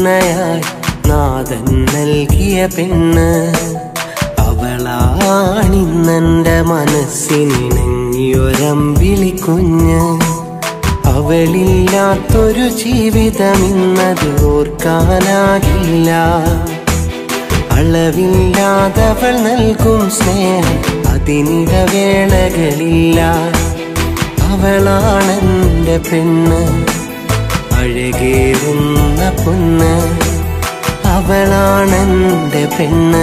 എനിക്കിണയായി നാഥൻ നൽകിയ പെണ്ണ് അവളാണിന്നെന്റെ മനസ്സിനിണങ്ങിയൊരമ്പിളി കുഞ്ഞ് അവളില്ലാത്തൊരു ജീവിതം ഇന്നത് ഓർക്കാനാകില്ല അളവില്ലാതവൾ നൽകും സ്നേഹം അതിനിടവേളകളില്ല അവളാണെന്റെ പെണ്ണ് അഴകേറുന്ന പൊന്ന് അവളാണെന്റെ പെണ്ണ്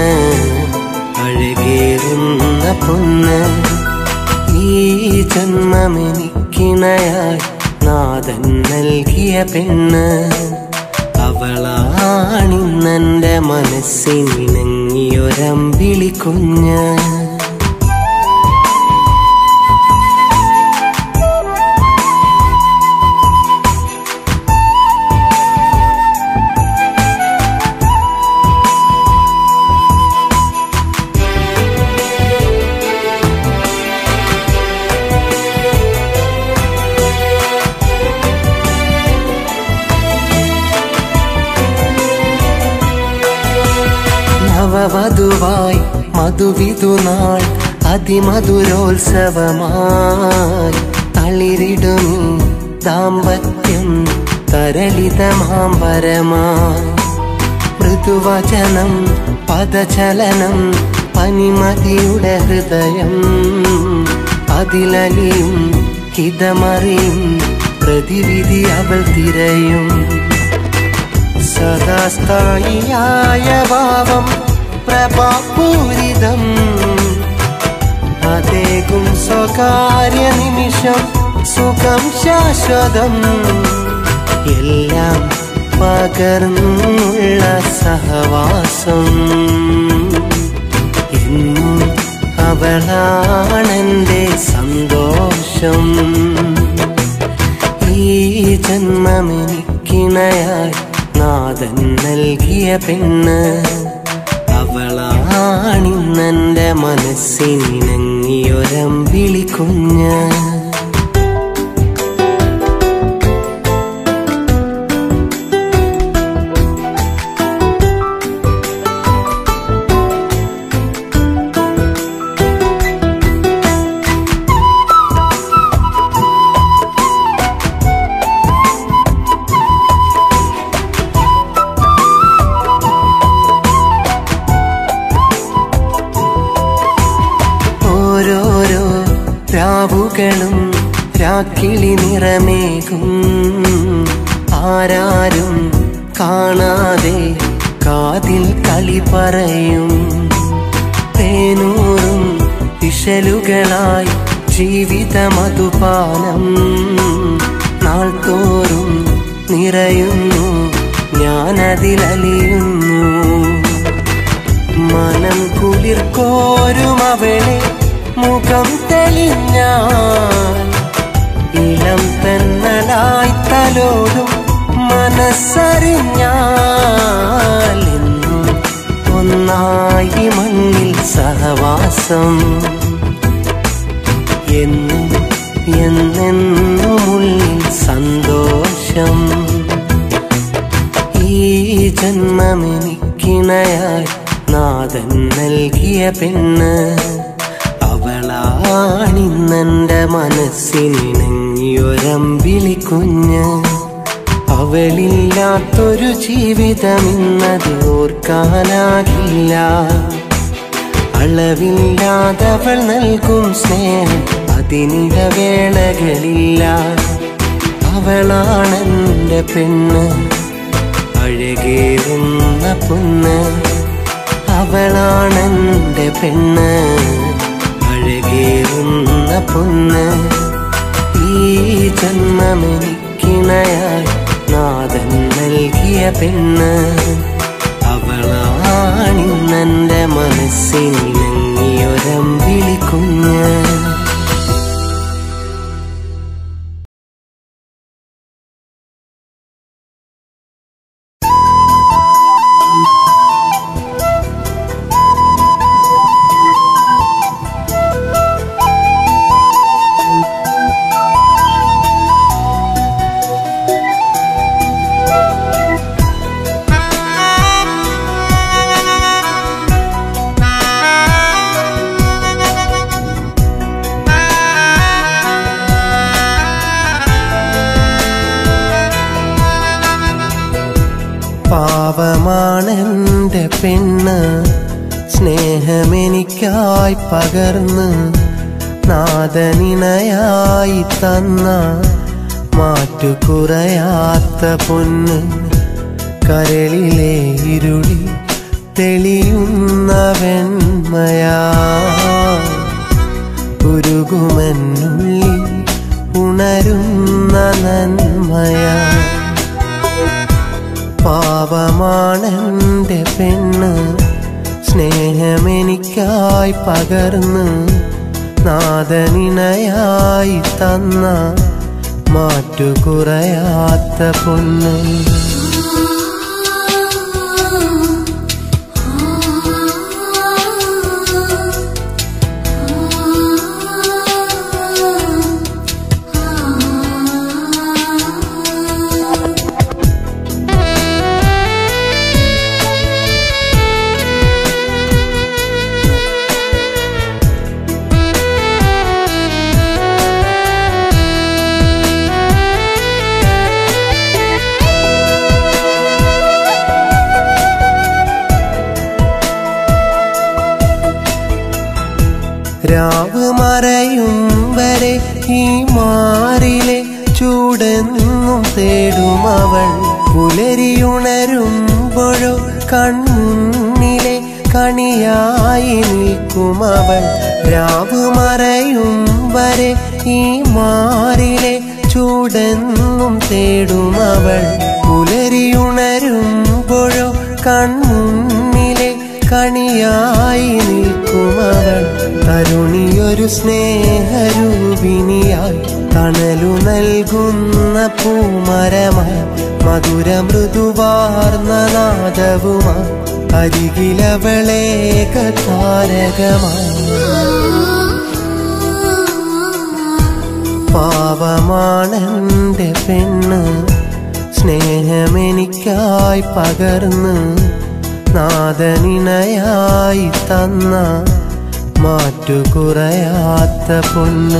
അഴകേറുന്ന പൊന്ന് ഈ ജന്മമെനിക്കിണയായി നാഥൻ നൽകിയ പെണ്ണ് അവളാണിന്നെന്റെ മനസ്സിനിണങ്ങിയൊരമ്പിളി കുഞ്ഞ് നവവധുവായി മധുവിധുനാൾ അതിമധുരോത്സവമായി തളിരിടുമീ ദാമ്പത്യം തരളിതമാമ്പരമായി മൃദുവചനം പദചലനം പനിമതിയുടെ ഹൃദയം അതിലലിയും ഹിതമറിയും പ്രതിവിധി അവൾ തിരയും സദാസ്ഥായിയായ ഭാവം പ്രഭാപൂരിതം അതേകും സ്വകാര്യ നിമിഷം സുഖം ശാശ്വതം എല്ലാം പകർന്നുള്ള സഹവാസം എന്നും അവളാണെന്റെ സന്തോഷം ഈ ജന്മമെനിക്കിണയായി നാഥൻ നൽകിയ പെണ്ണ് അവളാണിന്നെന്റെ മനസ്സിനിണങ്ങിയൊരമ്പിളി കുഞ്ഞ് ഓരോരോ രാവുകളും രാക്കിളി നിറമേകും ആരാരും കാണാതെ കാതിൽ കളി പറയും തേനൂറും വിഷലുകളായി ജീവിത മധുപാനം നാൾ തോറും നിറയുന്നു ഞാനതിലലിയുന്നു മനം കുളിർക്കോരും അവളെ മുഖം തെളിഞ്ഞാൽ ഇളം തെന്നലായി തലോടും മനസ്സറിഞ്ഞാൽ എന്നും ഒന്നായി മണ്ണിൽ സഹവാസം എന്നും എന്നെന്നുമുള്ളിൽ സന്തോഷം ഈ ജന്മമെനിക്കിണയായി നാഥൻ നൽകിയ പെണ്ണ് അവളാണിന്നെന്റെ മനസ്സിനിണങ്ങിയൊരമ്പിളി കുഞ്ഞ് അവളില്ലാത്തൊരു ജീവിതം ഇന്നത് ഓർക്കാനാകില്ല അളവില്ലാതവൾ നൽകും സ്നേഹം അതിനിടവേളകളില്ല അവളാണെന്റെ പെണ്ണ് അഴകേറുന്ന പൊന്ന് അവളാണെന്റെ പെണ്ണ് അഴകേറുന്ന പൊന്ന് ഈ ജന്മമെനിക്കിണയായി നാഥൻ നൽകിയ പെണ്ണ് അവളാണിന്നെന്റെ മനസ്സിനിണങ്ങിയൊരമ്പിളി കുഞ്ഞ് ആ പാവമാണെന്റെ പെണ്ണ് സ്നേഹമെനിക്കായി പകർന്ന് നാദനിണയായി തന്ന മാറ്റുകുറയാത്ത പൊന്ന് കരളിലെ ഇരുളി തെളിയുന്ന വെണ്മയാ ഉരുകുമെന്നുള്ളിൽ ഉണരുന്ന നന്മയാ പാവമാണെന്റെ പെണ്ണ് സ്നേഹമെനിക്കായി പകർന്ന് നാദനിണയായി തന്ന മാറ്റുകുറയാത്ത പൊന്ന് രാവ് മറയും വരെ ഈ മാറിലെ ചൂടെന്നും തേടും അവൾ പുലരിയുണരുമ്പോഴോ കൺമുന്നിലെ കണിയായി നിൽക്കും അവൾ രാവ് മറയും വരെ ഈ മാറിലെ ചൂടെന്നും തേടും അവൾ പുലരിയുണരുമ്പോഴോ കൺമുന്നിലെ കണിയായി നിൽക്കുമവൾ തരുണിയൊരു സ്നേഹരൂപിണിയായി തണലു നൽകുന്ന പൂമരമായി മധുര മൃദുവാർന്ന നാദവുമായി അരികിലവളേക താരകമായി പാവമാണെന്റെ പെണ്ണ് സ്നേഹമെനിക്കായി പകർന്ന് നാദനിണയായി തന്ന മാറ്റുകുറയാത്ത പൊന്ന്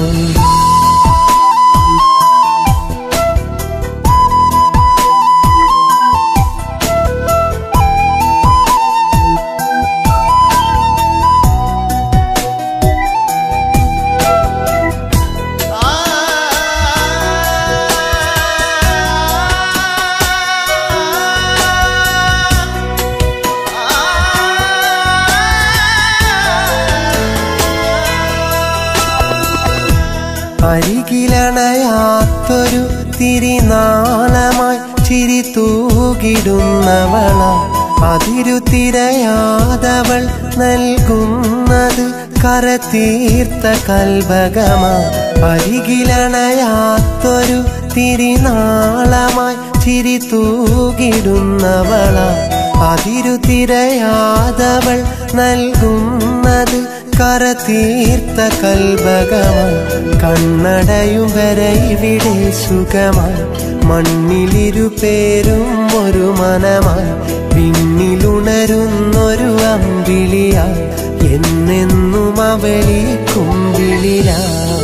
അരികിലണയാത്തൊരു തിരിനാളമായി ചിരി തൂകിടുന്നവള അതിരു തിരയാതവൾ നൽകുന്നത് കരതീർത്ത കൽഭകമാ അരികിലണയാത്തൊരു തിരിനാളമായി ചിരി തൂകിടുന്നവള അതിരു തിരയാതവൾ നൽകുന്നത് കരതീർത്ത കൽഭകമായി കണ്ണടയും വരെ ഇവിടെ സുഖമായി മണ്ണിലിരു പേരും ഒരു മനമായി പിന്നിലുണരുന്നൊരു അമ്പിളിയായി എന്നെന്നും അവളി കുമ്പിളിലാ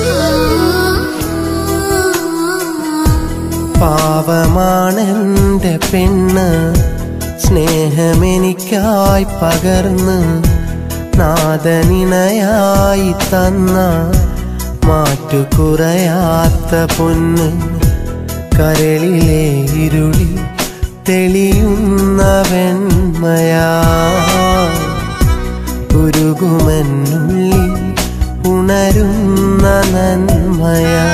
പാവമാണെന്റെ പെണ്ണ് സ്നേഹമെനിക്കായി പകർന്ന് നാദനിണയായി തന്ന മാറ്റുകുറയാത്ത പൊന്ന് കരളിലെ ഇരുളി തെളിയുന്ന വെണ്മയാ ഉരുകുമെന്നുള്ളിൽ ഉണരുന്ന നന്മയാ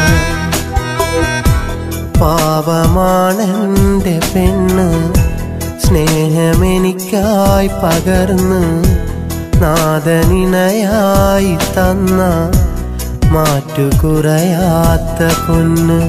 പാവമാണെന്റെ പെണ്ണ് സ്നേഹമെനിക്കായി പകർന്ന് നാദനിണയായി തന്ന മാറ്റുകുറയാത്ത പൊന്ന്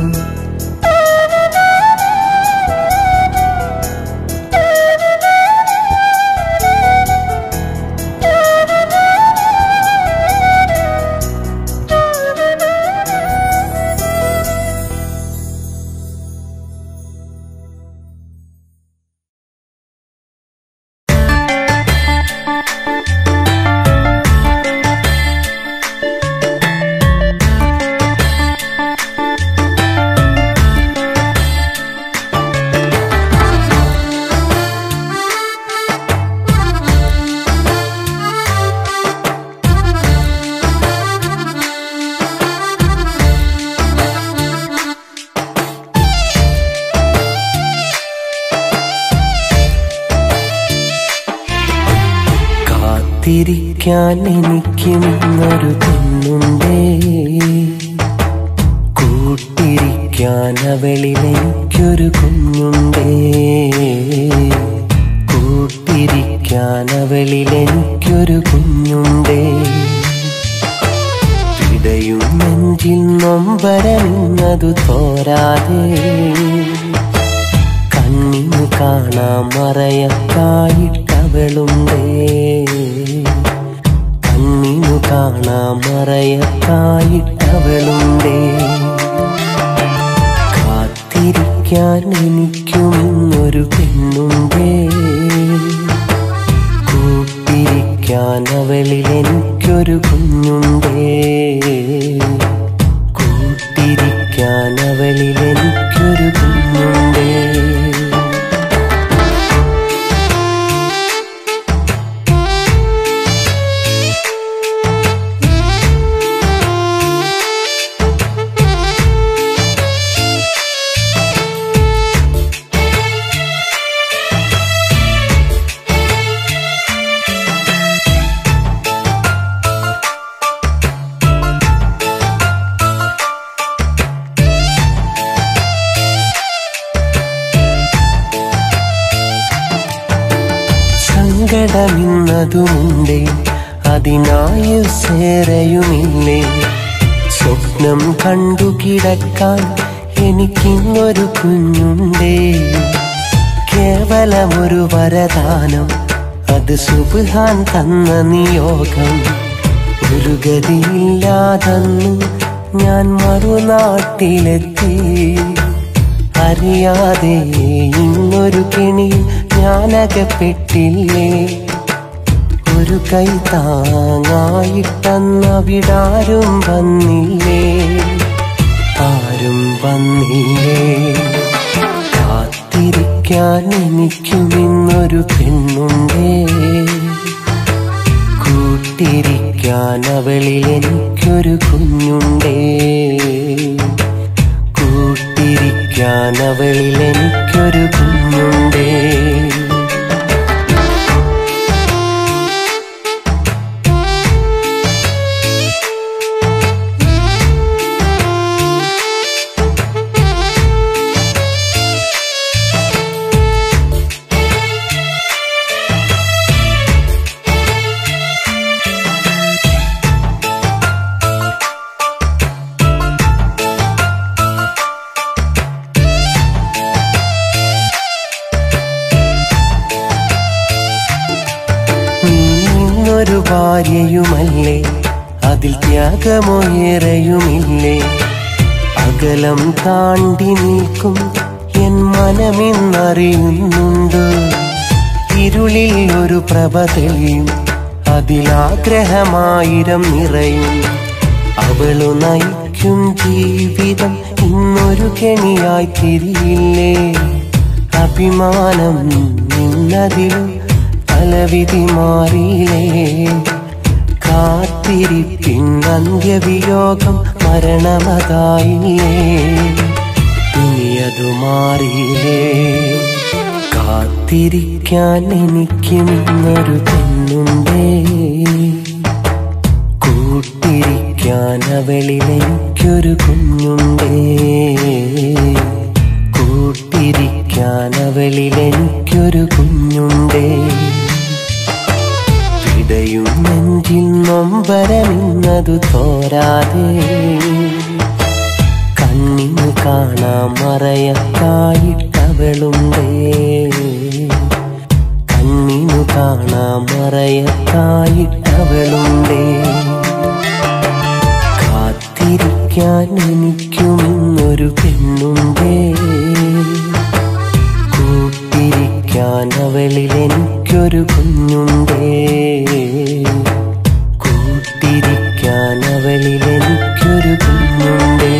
കൂട്ടിരിക്കാൻ എനിക്കും ഇന്നൊരു പെണ്ണുണ്ടേ കൂട്ടിരിക്കാൻ അവളിൽ എനിക്കൊരു കുഞ്ഞുണ്ടേ കൂട്ടിരിക്കാൻ അവളിൽ എനിക്കൊരു കുഞ്ഞുണ്ടേ ഇടയും നെഞ്ചിൽ നൊമ്പരമിന്നതു തോരാതെ കണ്ണിന് കാണാൻ മറയക്കായിട്ടവളുണ്ടേ കണ്ണിനു കാണാൻ മറയക്കായിട്ടവളുണ്ടേ കാത്തിരിക്കാൻ എനിക്കും ഇന്നൊരു പെണ്ണുണ്ടേ കൂട്ടിരിക്കാൻ അവളിൽ എനിക്കൊരു കുഞ്ഞുണ്ടേ കൂട്ടിരിക്കാൻ അവളിൽ എനിക്കൊരു കുഞ്ഞുണ്ടേ സങ്കടമിന്നതുമുണ്ടേ അതിനായുസേറയുമില്ലേ സ്വപ്നം കണ്ടു കിടക്കാൻ എനിക്കിന്നൊരു കുഞ്ഞുണ്ടേ കേവലമൊരു വരദാനം അത് സുബാൻ തന്ന നിയോഗം ഒരു ഗതിയില്ലാതെന്ന് ഞാൻ മറുനാട്ടിലെത്തി അറിയാതെ ഇന്നൊരു കെണി ഞാനകപ്പെട്ടില്ലേ ഒരു കൈ താങ്ങായിട്ടന്നവിടാരും വന്നില്ലേ ആരും വന്നില്ലേ കാത്തിരിക്കാൻ എനിക്കും ഇന്നൊരു പെണ്ണുണ്ടേ കൂട്ടിരിക്കാൻ അവളിൽ എനിക്കൊരു കുഞ്ഞുണ്ടേ കൂട്ടിരിക്കാൻ അവളിൽ എനിക്കൊരു കുഞ്ഞുണ്ടേ നീന്നൊരു ഭാര്യയുമല്ലേ അതിൽ ത്യാഗമോ ഏറെയുമില്ലേ അകലം താണ്ടി നിൽക്കും എൻ മനമെന്നറിയുന്നുണ്ട് ഇരുളിൽ ഒരു പ്രഭ തെളിയും അതിലാഗ്രഹമായിരം നിറയും അവളു നയിക്കും ജീവിതം ഇന്നൊരു കെണിയായി തിരിയില്ലേ അഭിമാനം നിന്നതിലും തലവിധി മാറിയില്ലേ കാത്തിരിപ്പിൻ അന്ത്യവിയോഗം മരണമതായില്ലേ ഇനിയതു മാറിയില്ലേ കാത്തിരിക്കാൻ എനിക്കും ഇന്നൊരു പെണ്ണുണ്ടേ കൂട്ടിരിക്കാൻ അവളിൽ എനിക്കൊരു കുഞ്ഞുണ്ടേ കൂട്ടിരിക്കാൻ അവളിൽ എനിക്കൊരു കുഞ്ഞുണ്ടേ ഇടയും നെഞ്ചിൽ നൊമ്പരമിന്നതു തോരാതെ കണ്ണിന് കാണാൻ മറയക്കായിട്ടവളുണ്ടേ കണ്ണിനു കാണാൻ മറയക്കായിട്ടവളുണ്ടേ കാത്തിരിക്കാൻ എനിക്കും ഇന്നൊരു പെണ്ണുണ്ടേ കൂട്ടിരിക്കാൻ അവളിൽ എനിക്കൊരു കുഞ്ഞുണ്ടേ കൂട്ടിരിക്കാൻ അവളിൽ എനിക്കൊരു കുഞ്ഞുണ്ടേ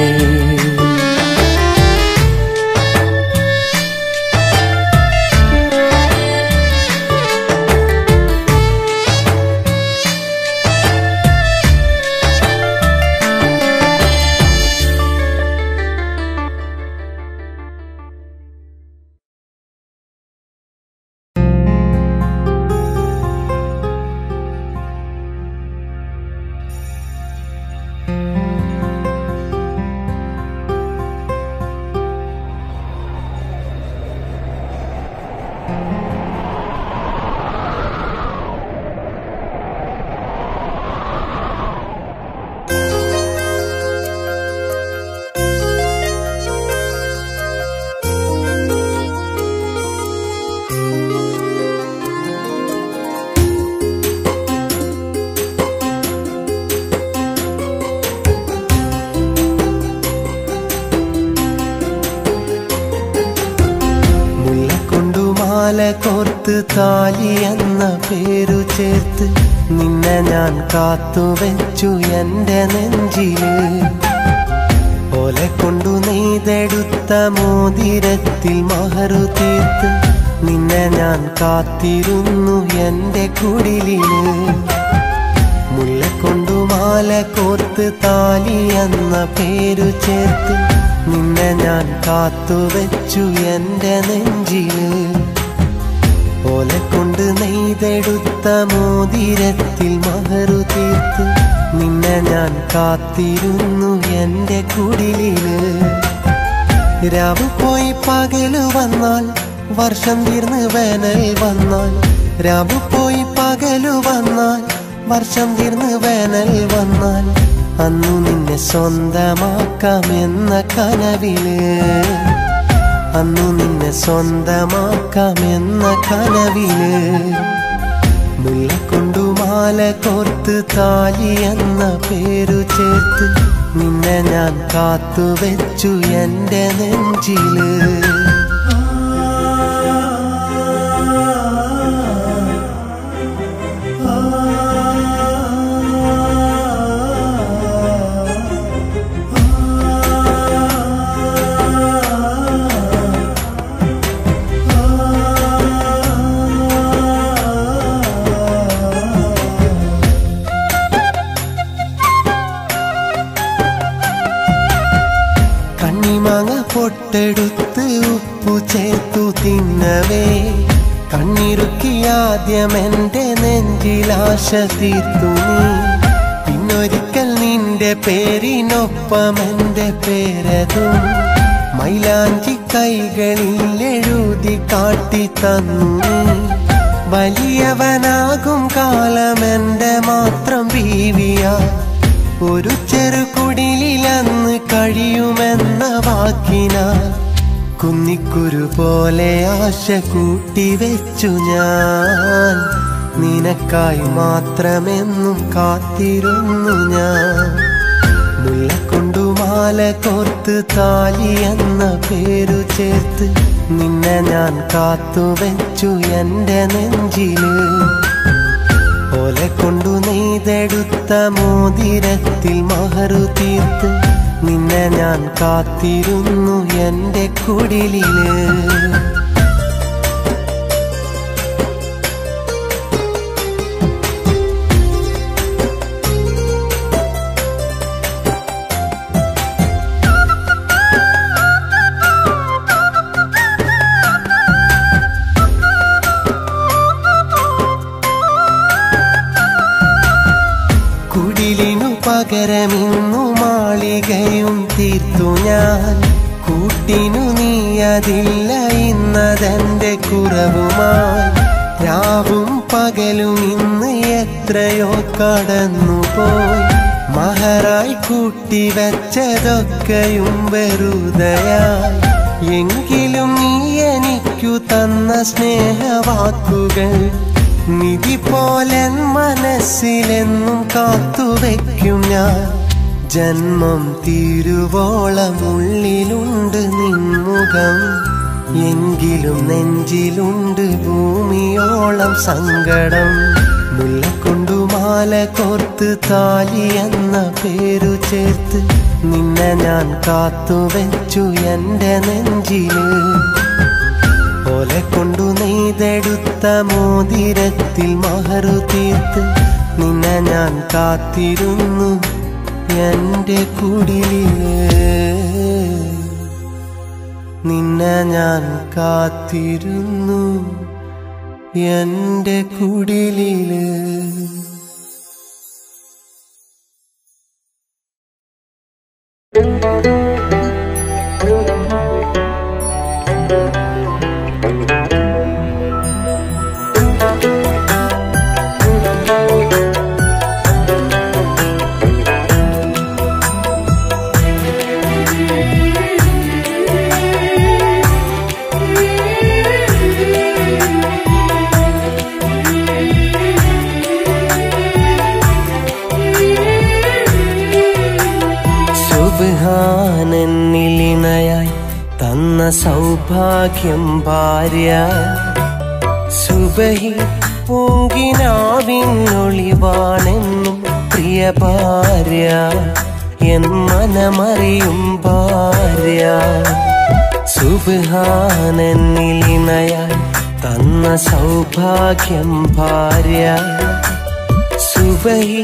താലി എന്ന പേരു ചേർത്ത് നിന്നെ ഞാൻ കാത്തുവെച്ചു എന്റെ നെഞ്ചില് ഓലെ കൊണ്ടു നെയ്തെടുത്ത മോതിരത്തിൽ മഹറു തീർത്ത് നിന്നെ ഞാൻ കാത്തിരുന്നു എന്റെ കുടിലില് മുല്ലക്കൊണ്ടു മാല കോർത്ത് താലി എന്ന പേരു ചേർത്ത് നിന്നെ ഞാൻ കാത്തുവെച്ചു എന്റെ നെഞ്ചില് ഓലെ കൊണ്ട് നെയ്തെടുത്ത മോതിരത്തിൽ മഹറു തീർത്ത് നിന്നെ ഞാൻ കാത്തിരുന്നു എന്റെ കുടിലില് രാവ് പോയി പകല് വന്നാൽ വർഷം തീർന്ന് വേനൽ വന്നാൽ രാവ് പോയി പകല് വന്നാൽ വർഷം തീർന്ന് വേനൽ വന്നാൽ അന്നു നിന്നെ സ്വന്തമാക്കാമെന്ന കനവില് അന്നു നിന്നെ സ്വന്തമാക്കാമെന്ന കനവില് മുല്ലക്കൊണ്ടു മാല കോർത്ത് താലി എന്ന പേരു ചേർത്ത് നിന്നെ ഞാൻ കാത്തുവെച്ചു എന്റെ നെഞ്ചില് കണ്ണിമാങ്ങ പൊട്ടെടുത്ത് ഉപ്പു ചേർത്തു തിന്നവേ കണ്ണിറുക്കി ആദ്യം എന്റെ നെഞ്ചിലാശ തീർത്തു നീ പിന്നൊരിക്കൽ നിന്റെ പേരിനൊപ്പം എന്റെ പേരതും മൈലാഞ്ചി കൈകളിൽ എഴുതി കാട്ടി തന്നു നീ വലിയവനാകും കാലം എന്റെ മാത്രം ബീവിയാ ഒരു ചെറുകുടിലന്ന് കഴിയുമെന്ന വാക്കിനാൽ കുന്നിക്കുരു പോലെ ആശ കൂട്ടിവെച്ചു ഞാൻ നിനക്കായി മാത്രമെന്നും കാത്തിരുന്നു ഞാൻ മുല്ലക്കൊണ്ടു മാല കോർത്ത് താലി എന്ന പേരു ചേർത്ത് നിന്നെ ഞാൻ കാത്തുവെച്ചു എന്റെ നെഞ്ചില് ഓലെ കൊണ്ടു നെയ്തെടുത്ത മോതിരത്തിൽ മഹറു തീർത്ത് നിന്നെ ഞാൻ കാത്തിരുന്നു എന്റെ കുടിലില് കുടിലിനു പകരമിന്നു മാളികയും തീർത്തു ഞാൻ കൂട്ടിനു നീ അതില്ല ഇന്നതെന്റെ കുറവുമായി രാവും പകലും ഇന്ന് എത്രയോ കടന്നുപോയി മഹറായി കൂട്ടി വെച്ചതൊക്കെയും വെറുതയായി എങ്കിലും നീ എനിക്കു തന്ന സ്നേഹവാക്കുകൾ നിധി പോലെ മനസ്സിലെന്നും കാത്തുവെക്കും ഞാൻ ജന്മം തീരുവോളം ഉള്ളിലുണ്ട് നിൻമുഖം എങ്കിലും നെഞ്ചിലുണ്ട് ഭൂമിയോളം സങ്കടം മുല്ലക്കൊണ്ടു മാല കോർത്ത് താലി എന്ന പേരു ചേർത്ത് നിന്നെ ഞാൻ കാത്തുവെച്ചു എന്റെ നെഞ്ചില് ഓലെ കൊണ്ടു നെയ്തെടുത്ത മോതിരത്തിൽ മഹറു തീർത്ത് നിന്നെ ഞാൻ കാത്തിരുന്നു എന്റെ കുടിലില് നിന്നെ ഞാൻ കാത്തിരുന്നു എന്റെ കുടിലില് സുബാനെന്നിലിണയായി തന്ന സൗഭാഗ്യം ഭാര്യ സുബഹി പൂങ്കിനാവിനൊളിവാണെന്നും പ്രിയ ഭാര്യ എൻ മനമറിയും ഭാര്യ സുബാനെന്നിലിണയാൻ തന്ന സൗഭാഗ്യം ഭാര്യ സുബഹി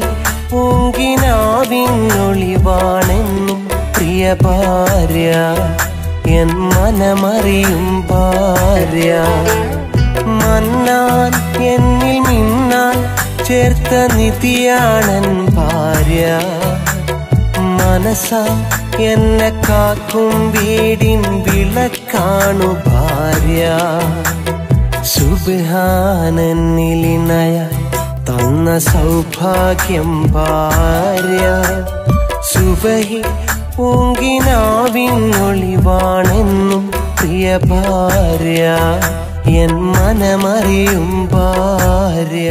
പൂങ്കിനാവിനൊളിവാണെന്നും പ്രിയ ഭാര്യ എൻ മനമറിയും ഭാര്യ മന്നാൻ എന്നിൽ മിന്നാൻ ചേർത്ത നിധിയാണൻ ഭാര്യ മനസ്സ എന്നെ കാക്കും വീടിൻ വിളക്കാണു ഭാര്യ സുബാനെന്നിലിനയ തന്ന സൗഭാഗ്യം ഭാര്യ സുബഹി പൂങ്കിനാവിനൊളിവാണെന്നും പ്രിയ ഭാര്യ എൻ മനമറിയും ഭാര്യ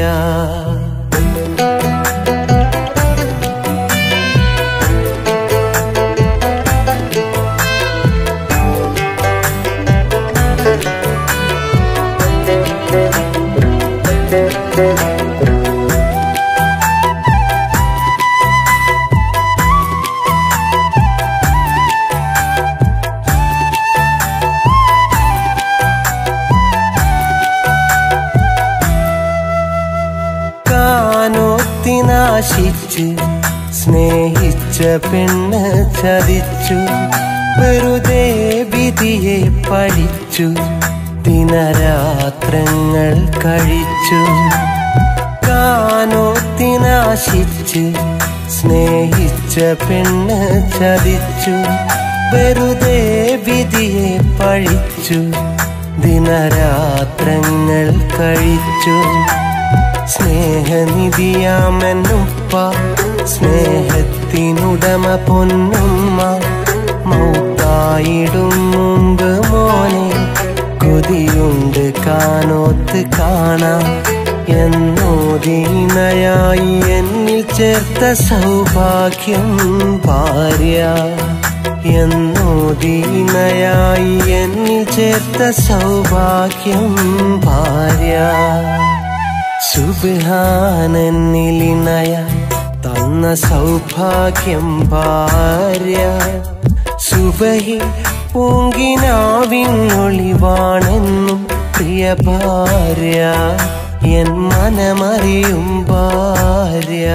കാനോത്തിനാശിച്ച് സ്നേഹിച്ച പെണ്ണ് ചതിച്ചു വെറുതെ വിധിയെ പഠിച്ചു ദിനരാത്രങ്ങൾ കഴിച്ചു കാനോത്തിനാശിച്ച് സ്നേഹിച്ച പെണ്ണ് ചതിച്ചു വെറുതെ വിധിയെ പഴിച്ചു ദിനരാത്രങ്ങൾ കഴിച്ചു സ്നേഹനിധിയാമെന്നുപ്പ സ്നേഹത്തിനുടമ പൊന്നുമ്മ മൗത്തായിടും മുമ്പ് മോനെ കൊതിയുണ്ട് കാനോത്ത് കാണാം എന്നോദീനയായി എന്നിൽ ചേർത്ത സൗഭാഗ്യം ഭാര്യ എന്നോദീനയായി എന്നിൽ ചേർത്ത സൗഭാഗ്യം ഭാര്യ സുബാനെന്നിലിനയ തന്ന സൗഭാഗ്യം ഭാര്യ സുബഹി പൂങ്കിനാവിനൊളിവാണെന്നും പ്രിയ ഭാര്യ എൻ മനമറിയും ഭാര്യ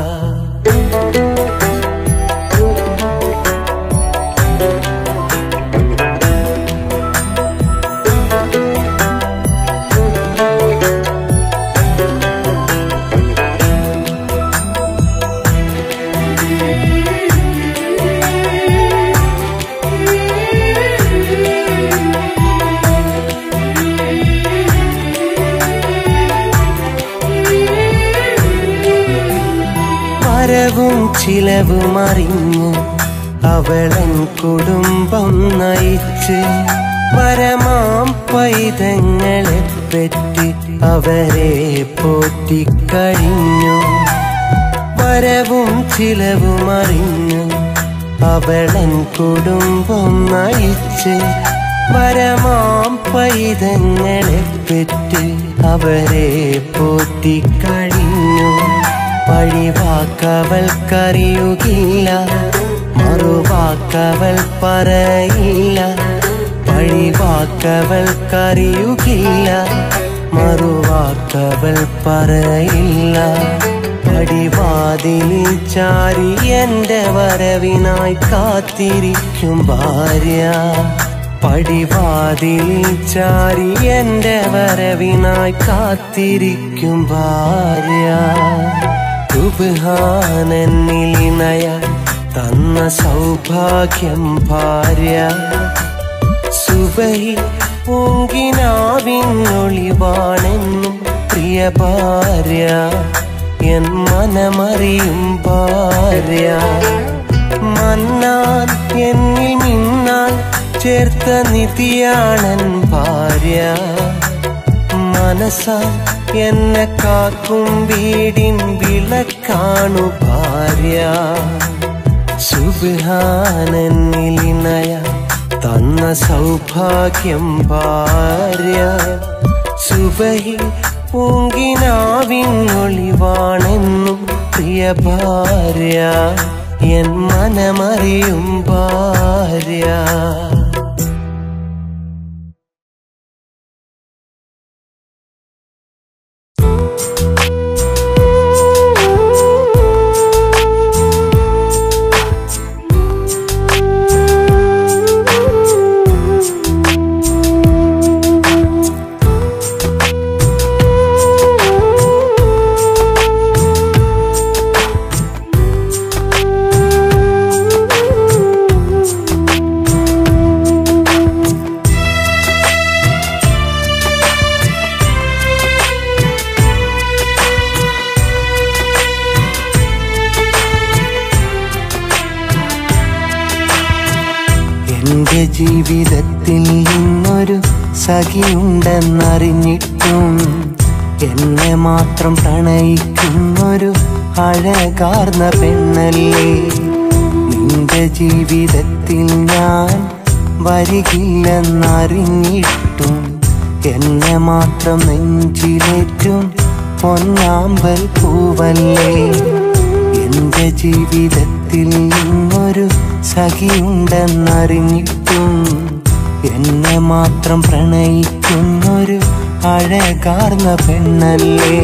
വരവും ചിലവും അറിഞ്ഞു അവളൻ കുടുംബം നയിച്ച് പരമാം പൈതങ്ങളെ പറ്റി അവരെ പോറ്റിക്കഴിഞ്ഞു വരവും ചിലവും അറിഞ്ഞു അവളൻ കുടുംബം നയിച്ച് പരമാം പൈതങ്ങളെ പറ്റി അവരെ പോറ്റിക്കഴിഞ്ഞു പഴിവാക്കവൾക്കറിയുകില്ല മറുവാക്കവൾ പറയില്ല പഴിവാക്കവൾക്കറിയുകില്ല മറുവാക്കവൾ പറയില്ല പടിവാതിലിൽ ചാരി എന്റെ വരവിനായി കാത്തിരിക്കും ഭാര്യ പടിവാതിലിൽ ചാരി എന്റെ വരവിനായി കാത്തിരിക്കും ഭാര്യ സുബാനെന്നിലിനയ തന്ന സൗഭാഗ്യം ഭാര്യ സുബഹി പൂങ്കിനാവിനൊളിവാണെന്നും പ്രിയ ഭാര്യ എൻ മനമറിയും ഭാര്യ മന്നാൻ എന്നിൽ മിന്നാൻ ചേർത്ത നിധിയാണൻ ഭാര്യ മനസ്സ എന്നെ കാക്കും വീടിൻ വിളക്കാണു ഭാര്യ സുബാനെന്നിലിനയ തന്ന സൗഭാഗ്യം ഭാര്യ സുബഹി പൂങ്കിനാവിനൊളിവാണെന്നും പ്രിയ ഭാര്യ എൻ മനമറിയും ഭാര്യ എന്റെ ജീവിതത്തിൽ ഇന്നൊരു സഖിയുണ്ടെന്നറിഞ്ഞിട്ടും എന്നെ മാത്രം പ്രണയിക്കുന്നൊരു അഴകാർന്ന പെണ്ണല്ലേ നിന്റെ ജീവിതത്തിൽ ഞാൻ വരികില്ലെന്നറിഞ്ഞിട്ടും എന്നെ മാത്രം നെഞ്ചിലേറ്റും പൊന്നാമ്പൽ പൂവല്ലേ എന്റെ ജീവിതത്തിൽ ഇന്നൊരു സഖിയുണ്ടെന്നറിഞ്ഞിട്ടും എന്നെ മാത്രം പ്രണയിക്കുന്നൊരു അഴകാർന്ന പെണ്ണല്ലേ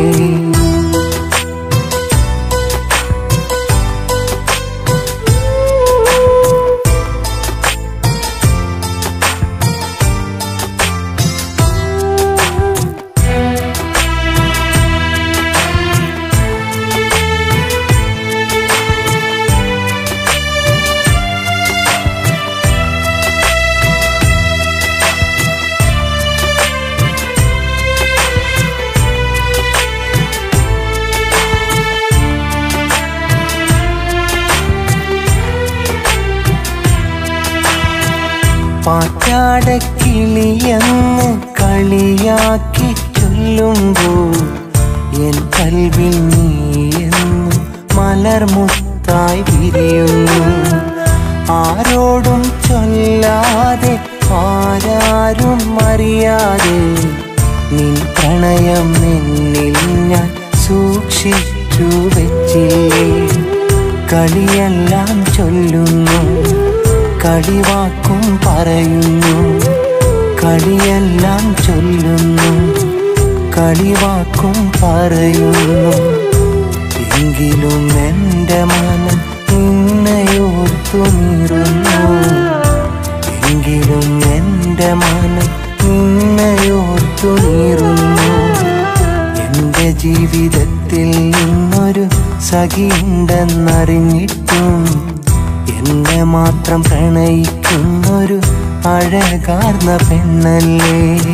പാറ്റാടക്കിളിയെന്ന് കളിയാക്കി ചൊല്ലുമ്പോൾ എൻ കൽവിൽ നീയെന്നും മലർമുത്തായി വിരിയുന്നു ആരോടും ചൊല്ലാതെ ആരാരും അറിയാതെ നിൻ പ്രണയം എന്നിൽ ഞാൻ സൂക്ഷിച്ചു വെച്ചില്ലേ കളിയെല്ലാം ചൊല്ലുന്നു കളിവാക്കും പറയുന്നു കളിയെല്ലാം ചൊല്ലുന്നു കളിവാക്കും പറയുന്നു എങ്കിലും എൻ്റെ മനം നിന്നെയോർത്തു നീറുന്നു എങ്കിലും എൻ്റെ മനം നിന്നെയോർത്തു നീറുന്നു എന്റെ ജീവിതത്തിൽ ഇന്നൊരു സഖിയുണ്ടെന്നറിഞ്ഞിട്ടും എന്നെ മാത്രം പ്രണയിക്കുന്നൊരു അഴകാർന്ന പെണ്ണല്ലേ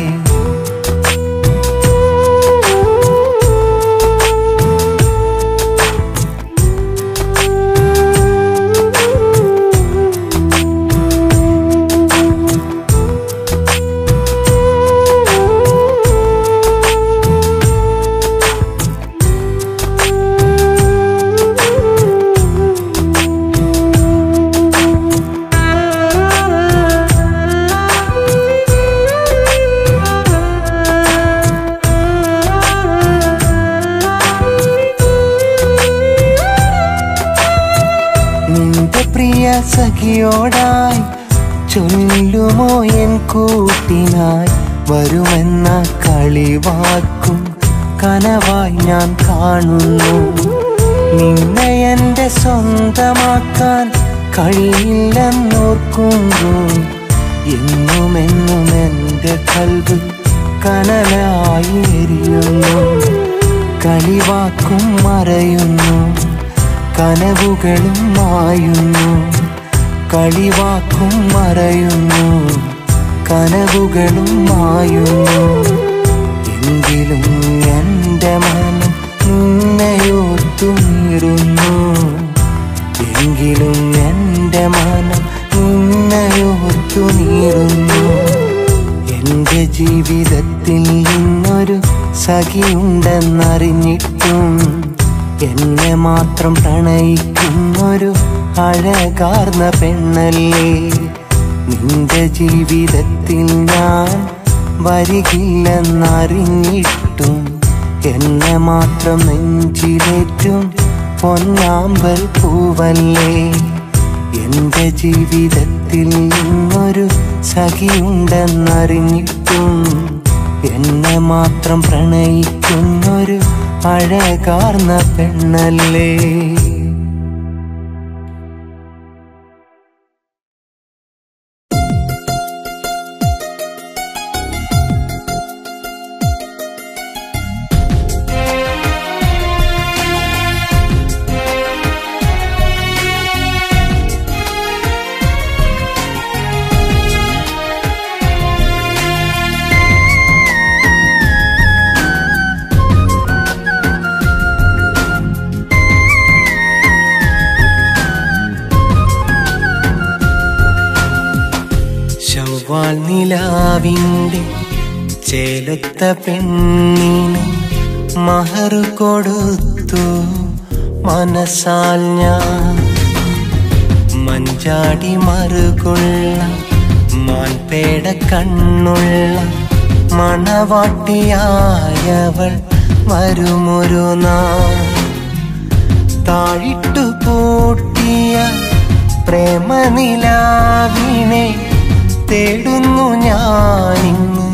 നിന്റെ പ്രിയ സഖിയോടായി ചൊല്ലുമോ എൻ കൂട്ടിനായി വരുമെന്ന കളിവാക്കും കനവായി ഞാൻ കാണുന്നു നിന്നെ എന്റെ സ്വന്തമാക്കാൻ കഴിയില്ലെന്നോർക്കുമ്പോൾ എന്നും എന്നും എന്റെ കൽവ് കനലായി എരിയുന്നു കളിവാക്കും മറയുന്നു കനവുകളും മായുന്നു കളിവാക്കും മറയുന്നു കനവുകളും മായുന്നു എങ്കിലും എൻ്റെ മനം നിന്നെയോർത്തു നീറുന്നു എങ്കിലും എൻ്റെ മനം നിന്നെയോർത്തു നീറുന്നു എന്റെ ജീവിതത്തിൽ ഇന്നൊരു സഖിയുണ്ടെന്നറിഞ്ഞിട്ടും എന്നെ മാത്രം പ്രണയിക്കുന്നൊരു അഴകാർന്ന പെണ്ണല്ലേ നിന്റെ ജീവിതത്തിൽ ഞാൻ വരികില്ലെന്നറിഞ്ഞിട്ടും എന്നെ മാത്രം നെഞ്ചിലേറ്റും പൊന്നാമ്പൽ പൂവല്ലേ എന്റെ ജീവിതത്തിൽ ഇന്നൊരു സഖിയുണ്ടെന്നറിഞ്ഞിട്ടും എന്നെ മാത്രം പ്രണയിക്കുന്നൊരു അഴകാർന്ന പെണ്ണല്ലേ ചൊവ്വാൽ നിലാവിൻ്റെ ചേലത്ത പെണ്ണിന് മഹർ കൊടുത്തു മനസ്സാൽ ഞാൻ മഞ്ചാടി മറുകൊള്ള മാൻപേട കണ്ണുള്ള മണവാട്ടിയായവൾ വരുമൊരു നാൾ താഴിട്ടു പൂട്ടിയ പ്രേമനിലാവിനെ തേടുന്നു ഞാനിന്ന്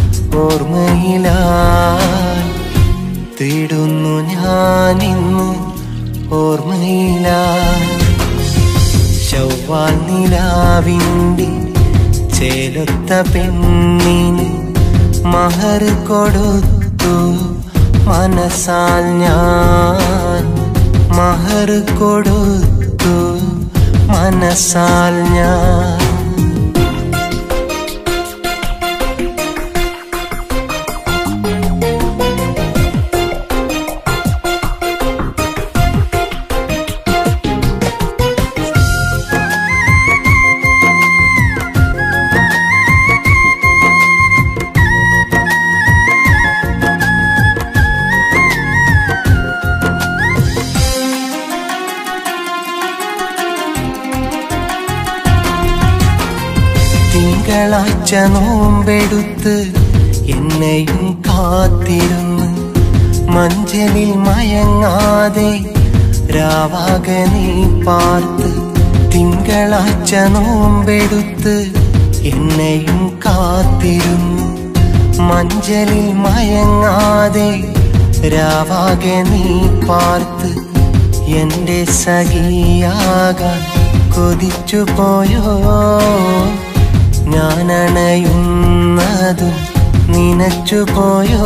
ഓർമ്മയിലായി തേടുന്നു ഞാനിന്ന് ഓർമ്മയിലായി ചൊവ്വാൽ നിലാവിൻ്റെ ചേലൊത്ത പെണ്ണിന് മഹർ കൊടുത്തു മനസ്സാൽ ഞാൻ മഹർ കൊടുത്തു മനസ്സാൽ ഞാൻ തിങ്കളാഴ്ച നോമ്പെടുത്ത് എന്നെയും കാത്തിരുന്ന് മഞ്ചലിൽ മയങ്ങാതെ രാവാക നീ പാർത്ത് തിങ്കളാഴ്ച നോമ്പെടുത്ത് എന്നെയും കാത്തിരുന്ന് മഞ്ചലിൽ മയങ്ങാതെ രാവാകെ നീ പാർത്ത് എന്റെ സഖിയാകാൻ കൊതിച്ചു പോയോ ഞാനണയുന്നതും നിനച്ചു പോയോ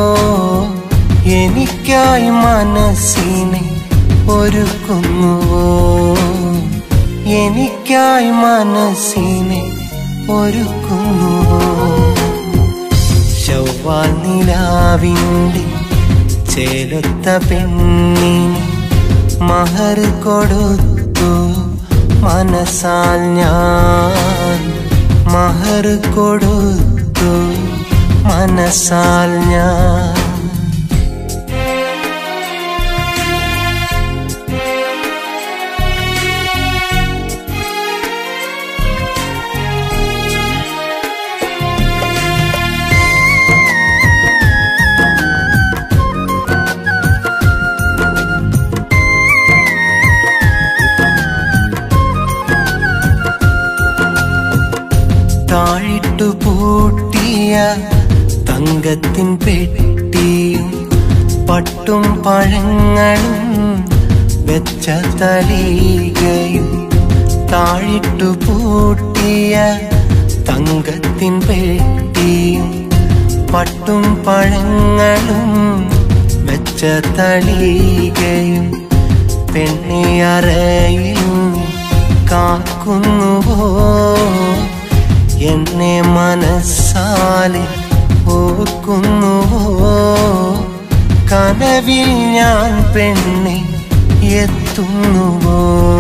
എനിക്കായി മനസ്സിനെ ഒരുക്കുന്നുവോ എനിക്കായി മനസ്സിനെ ഒരുക്കുന്നുവോ ചൊവ്വാൽ നിലാവിൻ്റെ ചേലൊത്ത പെണ്ണിന് മഹർ കൊടുത്തു മനസ്സാൽ ഞാൻ മഹർ കൊടുത്തു മനസ്സാൽ ഞാൻ താഴിട്ടു പൂട്ടിയ തങ്കത്തിൻ പെട്ടിയും പട്ടും പഴങ്ങളും വെച്ച തലീകയും താഴിട്ടു പൂട്ടിയ തങ്കത്തിൻ പെട്ടിയും പട്ടും പഴങ്ങളും വെച്ച തളീകയും പെണ്ണിയറയിൽ കാക്കുന്നുവോ എന്നെ മനസ്സാലെ ഓർക്കുന്നുവോ കനവിൽ ഞാൻ പെണ്ണെ എത്തുന്നുവോ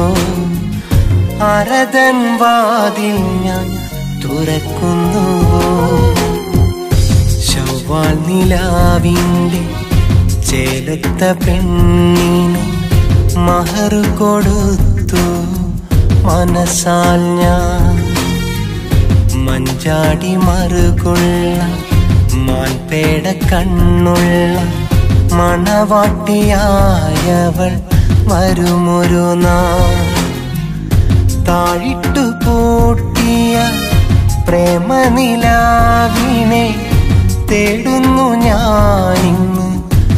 അരതൻ വാതിൽ ഞാൻ തുറക്കുന്നുവോ ചൊവ്വാൽ നിലാവിൻ്റെ ചേലത്ത പെണ്ണിന് മഹർ കൊടുത്തു മനസ്സാൽ ഞാൻ മഞ്ചാടി മറുകൊള്ള മാൻപേട കണ്ണുള്ള മണവാട്ടിയായവൾ വരുമൊരു നാൾ താഴിട്ടു പൂട്ടിയ പ്രേമനിലാവിനെ തേടുന്നു ഞാനിന്ന്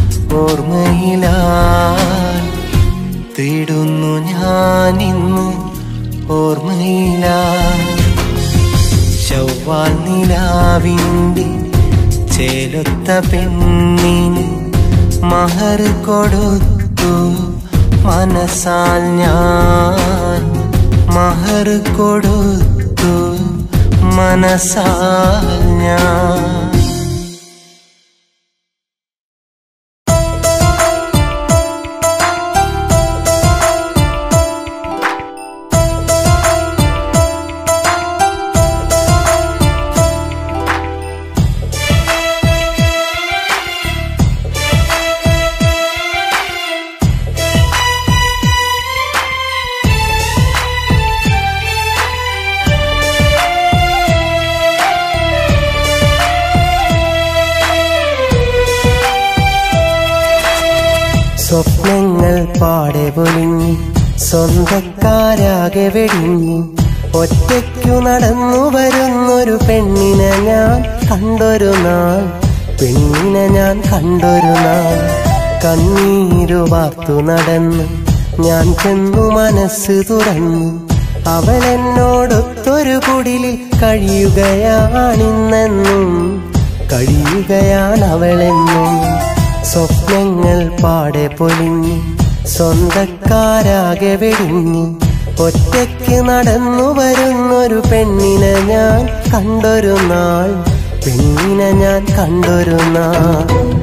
ഓർമ്മയിലാൽ തേടുന്നു ഞാനിന്ന് ഓർമ്മയിലാൽ ചൊവ്വാൽ നിലാവിൻ്റെ ചേലൊത്ത പെണ്ണിന് മഹർ കൊടുത്തു മനസ്സാൽ ഞാൻ മഹർ കൊടുത്തു മനസ്സാൽ ഞാൻ സ്വപ്നങ്ങൾ പാടെ പൊലിഞ്ഞു സ്വന്തക്കാരാകെ വെടിഞ്ഞു ഒറ്റയ്ക്കു നടന്നു വരുന്നൊരു പെണ്ണിനെ ഞാൻ കണ്ടൊരു നാൾ പെണ്ണിനെ ഞാൻ കണ്ടൊരു നാൾ കണ്ണീരു വാർത്തു നടന്നു ഞാൻ ചെന്നു മനസ്സ് തുറന്നു അവൾ എന്നോടൊത്തൊരു കുടിലിൽ കഴിയുകയാണിന്നെന്നും കഴിയുകയാണ് അവളെന്നും സ്വപ്നങ്ങൾ പാടെ പൊലിഞ്ഞു സ്വന്തക്കാരാകെ വെടിഞ്ഞു ഒറ്റയ്ക്ക് നടന്നു വരുന്നൊരു പെണ്ണിനെ ഞാൻ കണ്ടൊരു നാൾ പെണ്ണിനെ ഞാൻ കണ്ടൊരു നാൾ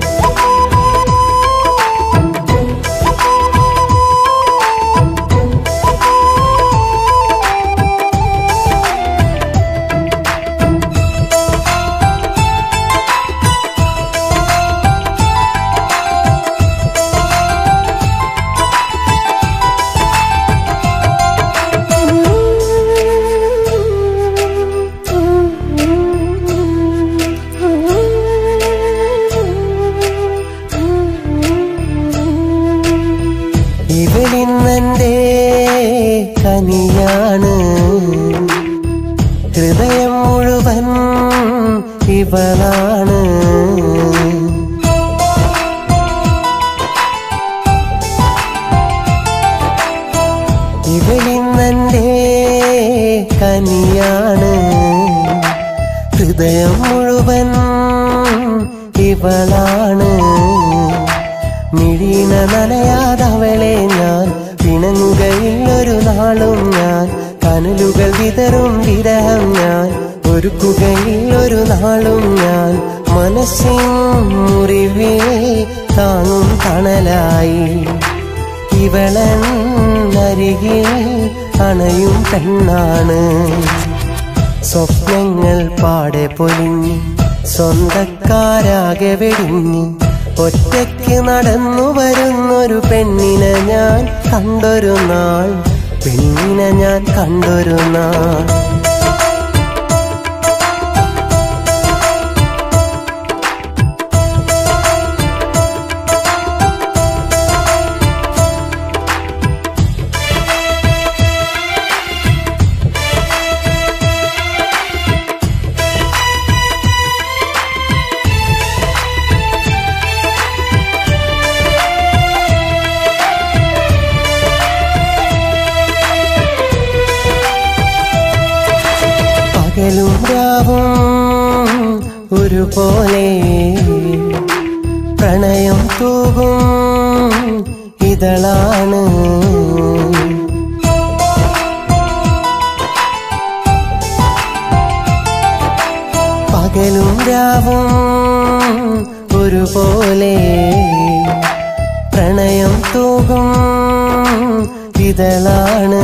ഇവളിന്നെന്റെ കനിയാണ് ഹൃദയം മുഴുവൻ ഇവളാണ് ഇവളിന്നെന്റെ കനിയാണ് ഹൃദയം മുഴുവൻ ഇവളാണ് മിഴീന നനയാതവളെ ഞാൻ പിണങ്ങുകയില്ലൊരു നാളും ഞാൻ കനലുകൾ വിതറും വിരഹം ഞാൻ ഒരുക്കുകയില്ലൊരു നാളും ഞാൻ മനസ്സിൻ മുറിവിൽ താങ്ങും തണലായി ഇവളൻ അരികിൽ അണയും പെണ്ണാണ് സ്വപ്നങ്ങൾ പാടെ പൊലിഞ്ഞു സ്വന്തക്കാരാകെ വെടിഞ്ഞു ഒറ്റയ്ക്ക് നടന്നു വരുന്നൊരു പെണ്ണിനെ ഞാൻ കണ്ടൊരു നാൾ പെണ്ണിനെ ഞാൻ കണ്ടൊരു നാൾ പകലും രാവും ഒരുപോലെ പ്രണയം തൂകും ഇതളാണ് പകലും രാവും ഒരുപോലെ പ്രണയം തൂകും ഇതളാണ്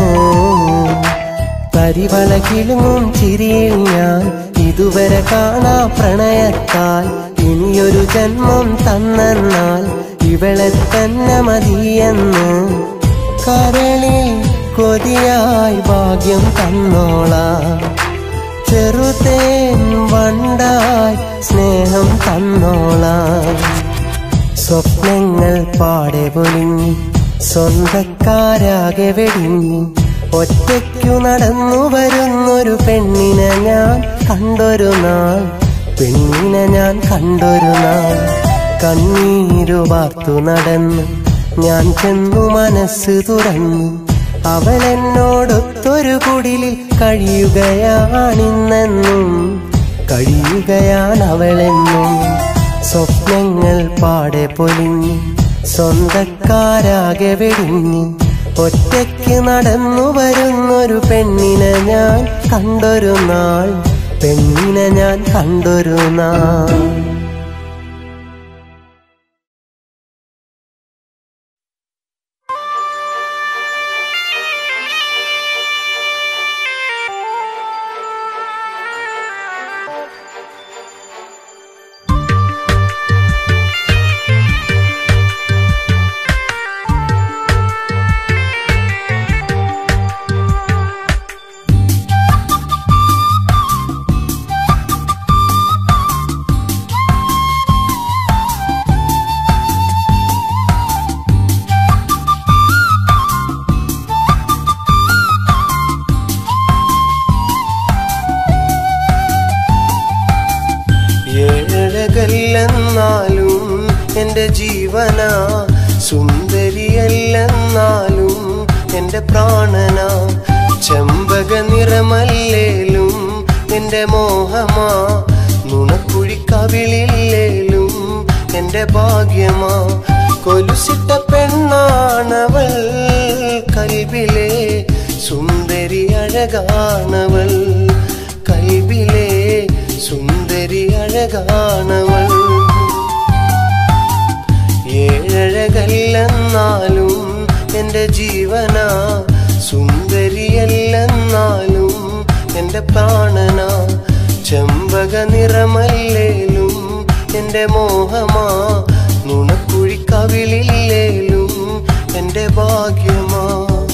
കരിവളകിലുങ്ങും ചിരിയിൽ ഞാൻ ഇതുവരെ കാണാ പ്രണയത്താൽ ഇനിയൊരു ജന്മം തന്നാൽ ഇവളെ തന്നെ മതിയെന്ന് കരളിൽ കൊതിയായി ഭാഗ്യം തന്നോളാം ചെറുതേൻ വണ്ടായി സ്നേഹം തന്നോളാം സ്വപ്നങ്ങൾ പാടെ പൊലിഞ്ഞു സ്വന്തക്കാരാകെ വെടിഞ്ഞു ഒറ്റയ്ക്കു നടന്നു വരുന്നൊരു പെണ്ണിനെ ഞാൻ കണ്ടൊരു നാൾ പെണ്ണിനെ ഞാൻ കണ്ടൊരു നാൾ കണ്ണീരു വാർത്തു നടന്നു ഞാൻ ചെന്നു മനസ്സ് തുറന്നു അവൾ എന്നോടൊത്തൊരു കുടിലിൽ കഴിയുകയാണിന്നെന്നും കഴിയുകയാണ് അവളെന്നും സ്വപ്നങ്ങൾ പാടെ പൊലിഞ്ഞു സ്വന്തക്കാരാകെ വെടിഞ്ഞു ഒറ്റയ്ക്ക് നടന്നു വരുന്നൊരു പെണ്ണിനെ ഞാൻ കണ്ടൊരു നാൾ പെണ്ണിനെ ഞാൻ കണ്ടൊരു നാൾ ഏഴകല്ലെന്നാലും എന്റെ ജീവന സുന്ദരിയല്ലെന്നാലും എന്റെ പ്രാണന ചെമ്പക നിറമല്ലേലും എന്റെ മോഹമാ നുണക്കുഴി കവിളില്ലേലും എന്റെ ഭാഗ്യമാ കൊലുസിട്ട പെണ്ണാണവൾ കൽവിലെ സുന്ദരി അഴകാണവൾ കൽവിലെ സുന്ദരി അഴകാണവൾ ഏഴഴകല്ലെന്നാലും എന്റെ ജീവന സുന്ദരിയല്ലെന്നാലും എന്റെ പ്രാണന ചെമ്പക നിറമല്ലേലും എന്റെ മോഹമാ നുണക്കുഴി കവിളില്ലേലും എന്റെ ഭാഗ്യമാ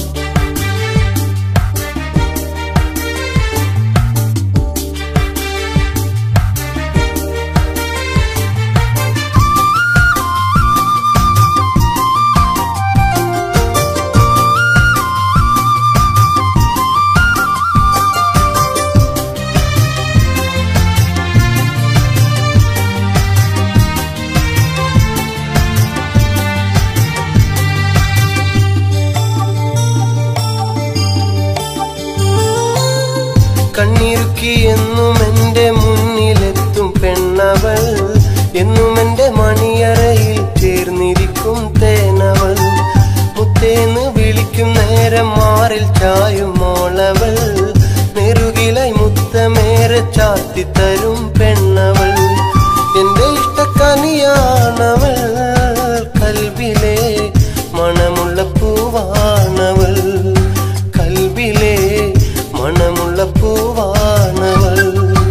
കണ്ണിറുക്കി എന്നും എന്റെ മുന്നിലെത്തും പെണ്ണവൾ എന്നും എന്റെ മണിയറയിൽ ചേർന്നിരിക്കും തേനവൾ മുത്തേന്ന് വിളിക്കും നേരം മാറിൽ ചായും മോളവൾ നെറുകിലായി മുത്തമേറെ ചാത്തിത്തരും പെണ്ണവൾ എന്റെ ഇഷ്ടക്കനിയാണവൾ കൽവിലെ മണമുള്ള പൂവാണവൾ കൽവിലെ മണമുള്ള പൂവാണവൾ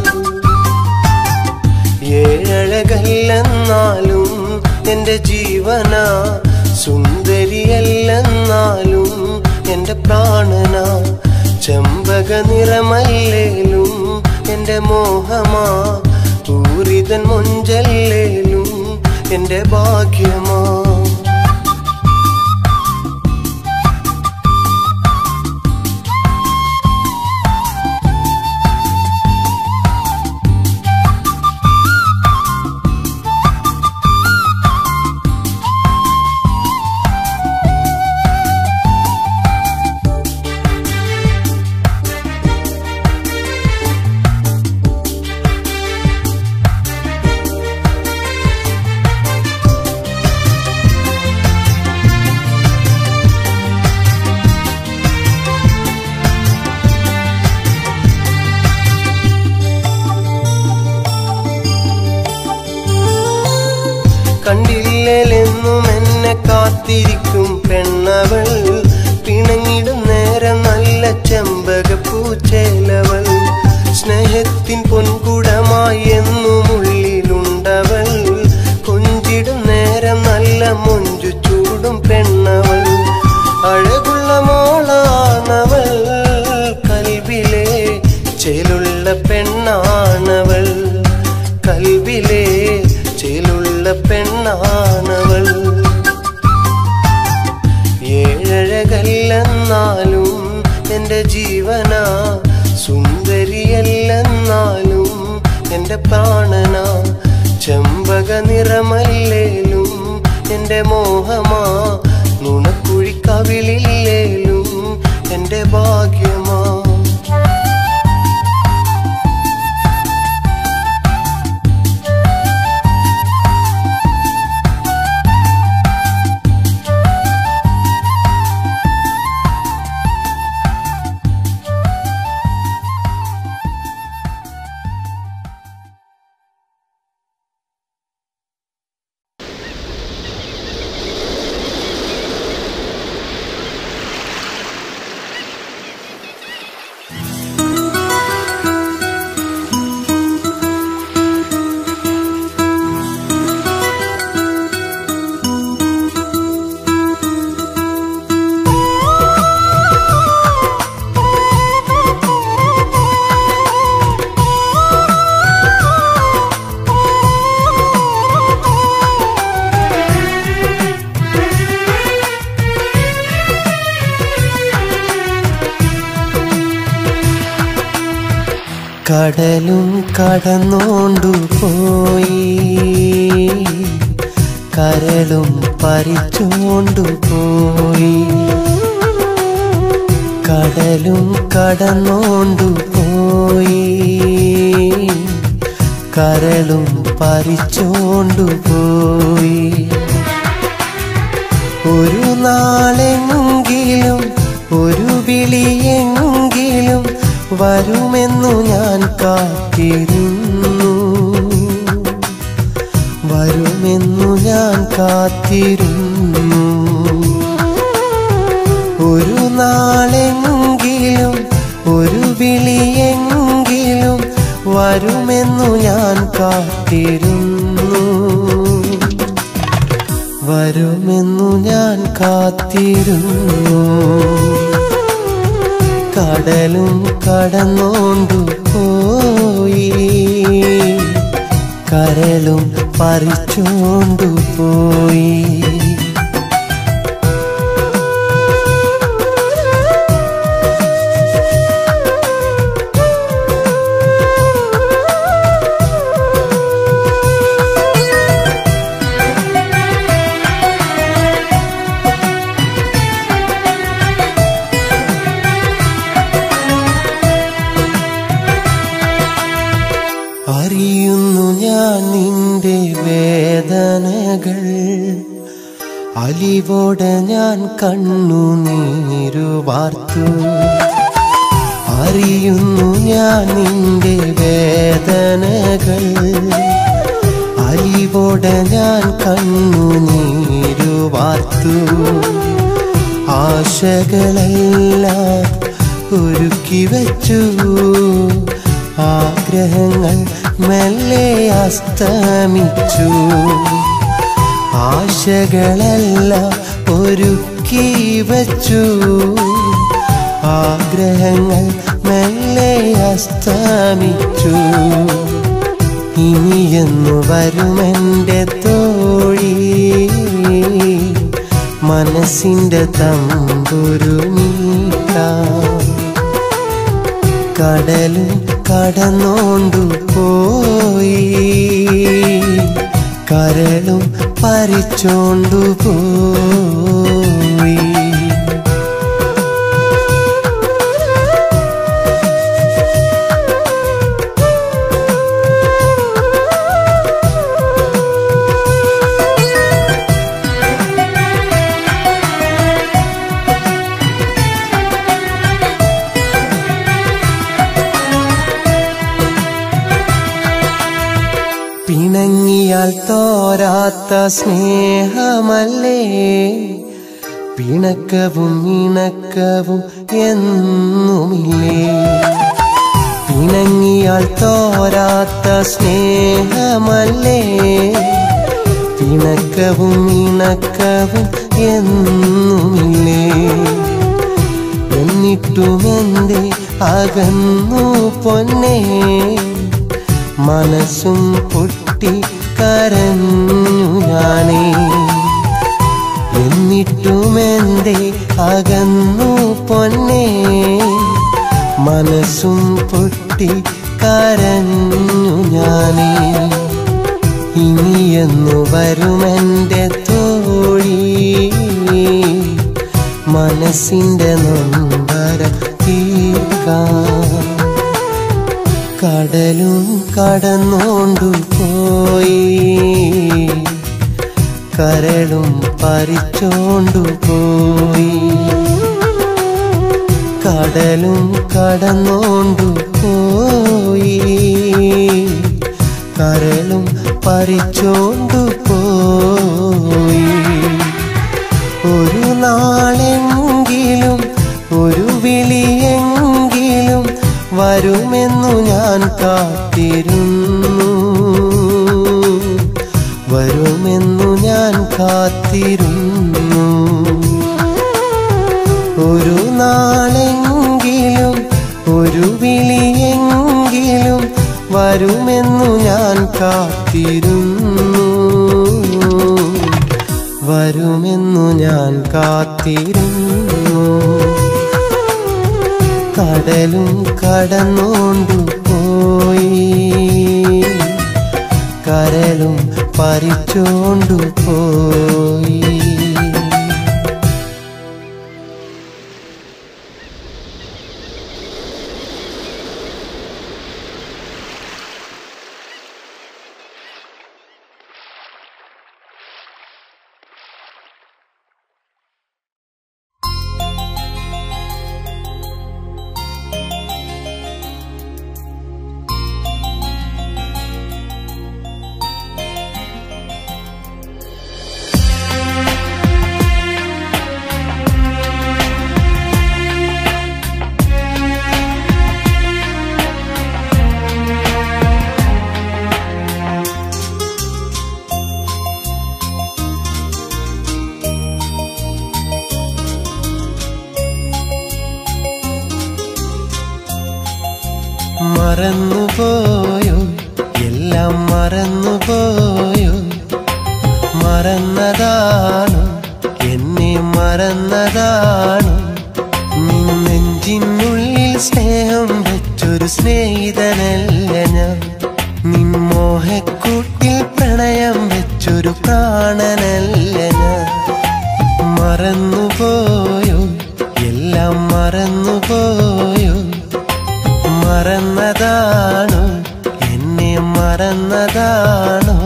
ഏഴഴകല്ലെന്നാലും എന്റെ ജീവന സുന്ദരിയല്ലെന്നാലും എന്റെ പ്രാണന ചെമ്പക നിറമല്ലേലും എന്റെ മോഹമാ പൂരിതൻ മൊഞ്ചല്ലേലും എന്റെ ഭാഗ്യമാ എന്റെ ജീവനാ സുന്ദരിയല്ലെന്നാലും എന്റെ പ്രാണനാ ചെമ്പക നിറമല്ലേലും എന്റെ മോഹമാ നുണക്കുഴി കവിളില്ലേലും എന്റെ ഭാഗ്യമാ കടലും കടന്നോണ്ടു പോയി കരളും പറിച്ചോണ്ടു പോയി കടലും കടന്നോണ്ടു പോയി കരളും പറിച്ചോണ്ടു പോയി ഒരു നാളെങ്കിലും ഒരു വിളിയെങ്കിലും വരുമെന്നു ഞാൻ കാത്തിരുന്നു വരുമെന്നു ഞാൻ കാത്തിരുന്നു ഒരു നാളെങ്കിലും ഒരു വിളിയെങ്കിലും വരുമെന്നു ഞാൻ കാത്തിരുന്നു വരുമെന്നു ഞാൻ കാത്തിരുന്നു കടലും കടന്നോണ്ടു പോയി കരളും പറിച്ചോണ്ടു പോയി അറിയുന്നു ഞാൻ നിന്റെ വേദനകൾ അലിവോടെ ഞാൻ കണ്ണു നീരു വാർത്തു അറിയുന്നു ഞാൻ നിന്റെ വേദനകൾ അലിവോടെ ഞാൻ കണ്ണു നീരു വാർത്തു ആശകളെല്ലാം ഒരുക്കി വച്ചു ആഗ്രഹങ്ങൾ മെല്ലെ അസ്തമിച്ചു ആശകളെല്ലാം ഒരുക്കി വച്ചു ആഗ്രഹങ്ങൾ മെല്ലെ അസ്തമിച്ചു ഇനിയെന്നു വരുമെൻ്റെ തോഴി മനസ്സിൻ്റെ തമ്പുരു നീക്കാം കടലും കടന്നോണ്ടു പോയി കരളും പരിച്ചോണ്ടു പോയി പിണങ്ങിയാൽ തോരാത്ത സ്നേഹമല്ലേ പിണക്കവും ഇണക്കവും എന്നുമില്ലേ പിണങ്ങിയാൽ തോരാത്ത സ്നേഹമല്ലേ പിണക്കവും ഇണക്കവും എന്നുമില്ലേ എന്നിട്ടുമെന്തേ അകന്നു പൊന്നേ മനസ്സും പൊട്ടി കരഞ്ഞു ഞാനേ എന്നിട്ടുമെന്തേ അകന്നു പൊന്നേ മനസ്സും പൊട്ടി കരഞ്ഞു ഞാനേ ഇനിയെന്നു വരുമെൻ്റെ തോഴി മനസ്സിൻ്റെ നൊമ്പര തീർക്കാൻ കടലും കടന്നോണ്ടു പോയി കരളും പരിച്ചോണ്ടു പോയി കടലും കടന്നോണ്ടു പോയി കരളും പരിച്ചോണ്ടു പോയി ഒരു നാളെങ്കിലും ഒരു വിളിയെങ്കിലും വരുമെന്നു ഞാൻ കാത്തിരുന്നു വരുമെന്നു ഞാൻ കാത്തിരുന്നു ഒരു നാളെങ്കിലും ഒരു വിളിയെങ്കിലും വരുമെന്നു ഞാൻ കാത്തിരുന്നു വരുമെന്നു ഞാൻ കാത്തിരുന്നു കടലും കടന്നോണ്ടു പോയി കരളും പരിച്ചോണ്ടു പോയി മറന്നുപോയോ എല്ലാം മറന്നുപോയോ മറന്നതാണോ എന്നെ മറന്നതാണോ നിൻ നെഞ്ചിനുള്ളിൽ സ്നേഹം വെച്ചൊരു സ്നേഹിതനല്ല ഞാൻ നിൻ മോഹക്കൂട്ടിൽ പ്രണയം വെച്ചൊരു പ്രാണനല്ല ഞാൻ മറന്നുപോയോ എല്ലാം മറന്നുപോയോ മറന്നതാണോ എന്നെ മറന്നതാണോ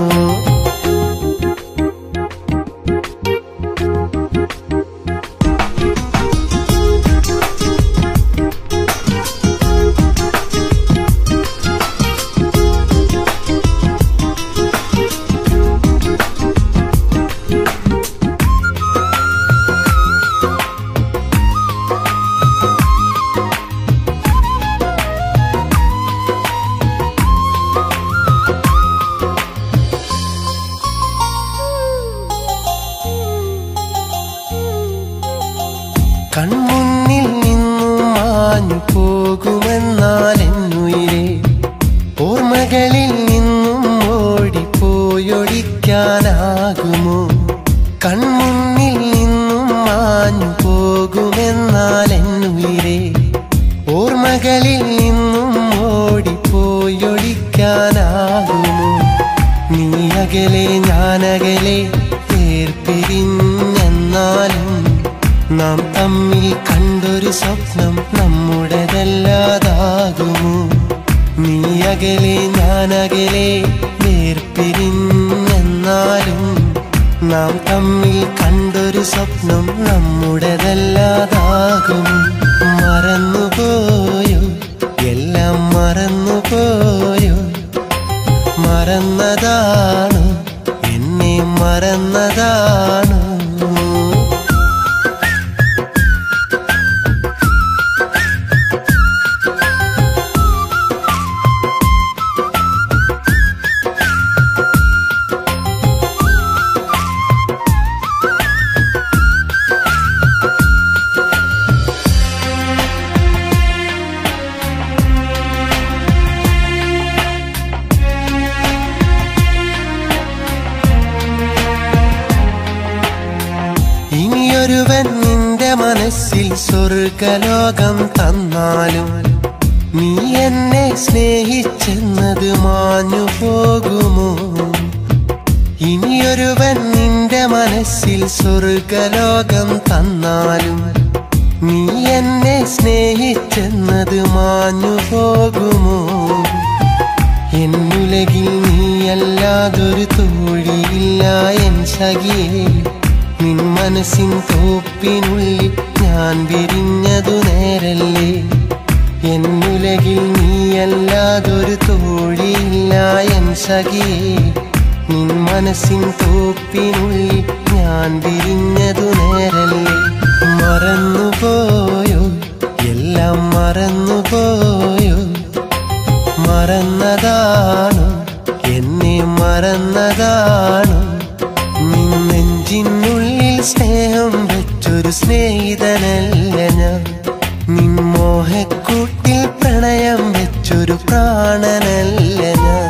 കൺമുന്നിൽ നിന്നും മാഞ്ഞു പോകുമെന്നാൽ എന്നുയിരേ ഓർമ്മകളിൽ നിന്നും ഓടിപ്പോയൊടിക്കാനാകുമോ കൺമുന്നിൽ നിന്നും മാഞ്ഞു പോകുമെന്നാൽ എന്നുയിരേ ഓർമ്മകളിൽ നിന്നും ഓടിപ്പോയൊടിക്കാനാകുമോ നീ അകലെ ഞാനകലെ ഏർപ്പിരിഞ്ഞെന്നാലും നാം തമ്മിൽ കണ്ടൊരു സ്വപ്നം നമ്മുടേതല്ലാതാകുമോ നീ അകലെ ഞാനകലെ വേർപിരിഞ്ഞെന്നാലും നാം തമ്മിൽ കണ്ടൊരു സ്വപ്നം നമ്മുടേതല്ലാതാകും മറന്നുപോയോ എല്ലാം മറന്നുപോയോ മറന്നതാണോ എന്നെ മറന്നതാണോ ഇനിയൊരുവൻ നിന്റെ മനസ്സിൽ സ്വർഗലോകം തന്നാലും നീ എന്നെ സ്നേഹിച്ചെന്നത് മാഞ്ഞു പോകുമോ ഇനിയൊരുവൻ നിന്റെ മനസ്സിൽ സ്വർഗലോകം തന്നാലും നീ എന്നെ സ്നേഹിച്ചെന്നത് മാഞ്ഞു പോകുമോ എന്നുലകിൽ നീയല്ലാതൊരു തോഴിയില്ല എൻ സഖിയേ നിൻ മനസ്സിൻ തോപ്പിനുള്ളിൽ ഞാൻ വിരിഞ്ഞതു നേരല്ലേ എന്നുലകിൽ നീയല്ലാതൊരു തോഴിയില്ല എൻ സഖിയേ നിൻ മനസ്സിൻ തോപ്പിനുള്ളിൽ ഞാൻ വിരിഞ്ഞതു നേരല്ലേ മറന്നുപോയോ എല്ലാം മറന്നുപോയോ മറന്നതാണോ എന്നെ മറന്നതാണോ നിൻ നെഞ്ചിനുള്ളിൽ സ്നേഹം വെച്ചൊരു സ്നേഹിതനല്ല ഞാൻ നിൻ മോഹക്കൂട്ടിൽ പ്രണയം വെച്ചൊരു പ്രാണനല്ല ഞാൻ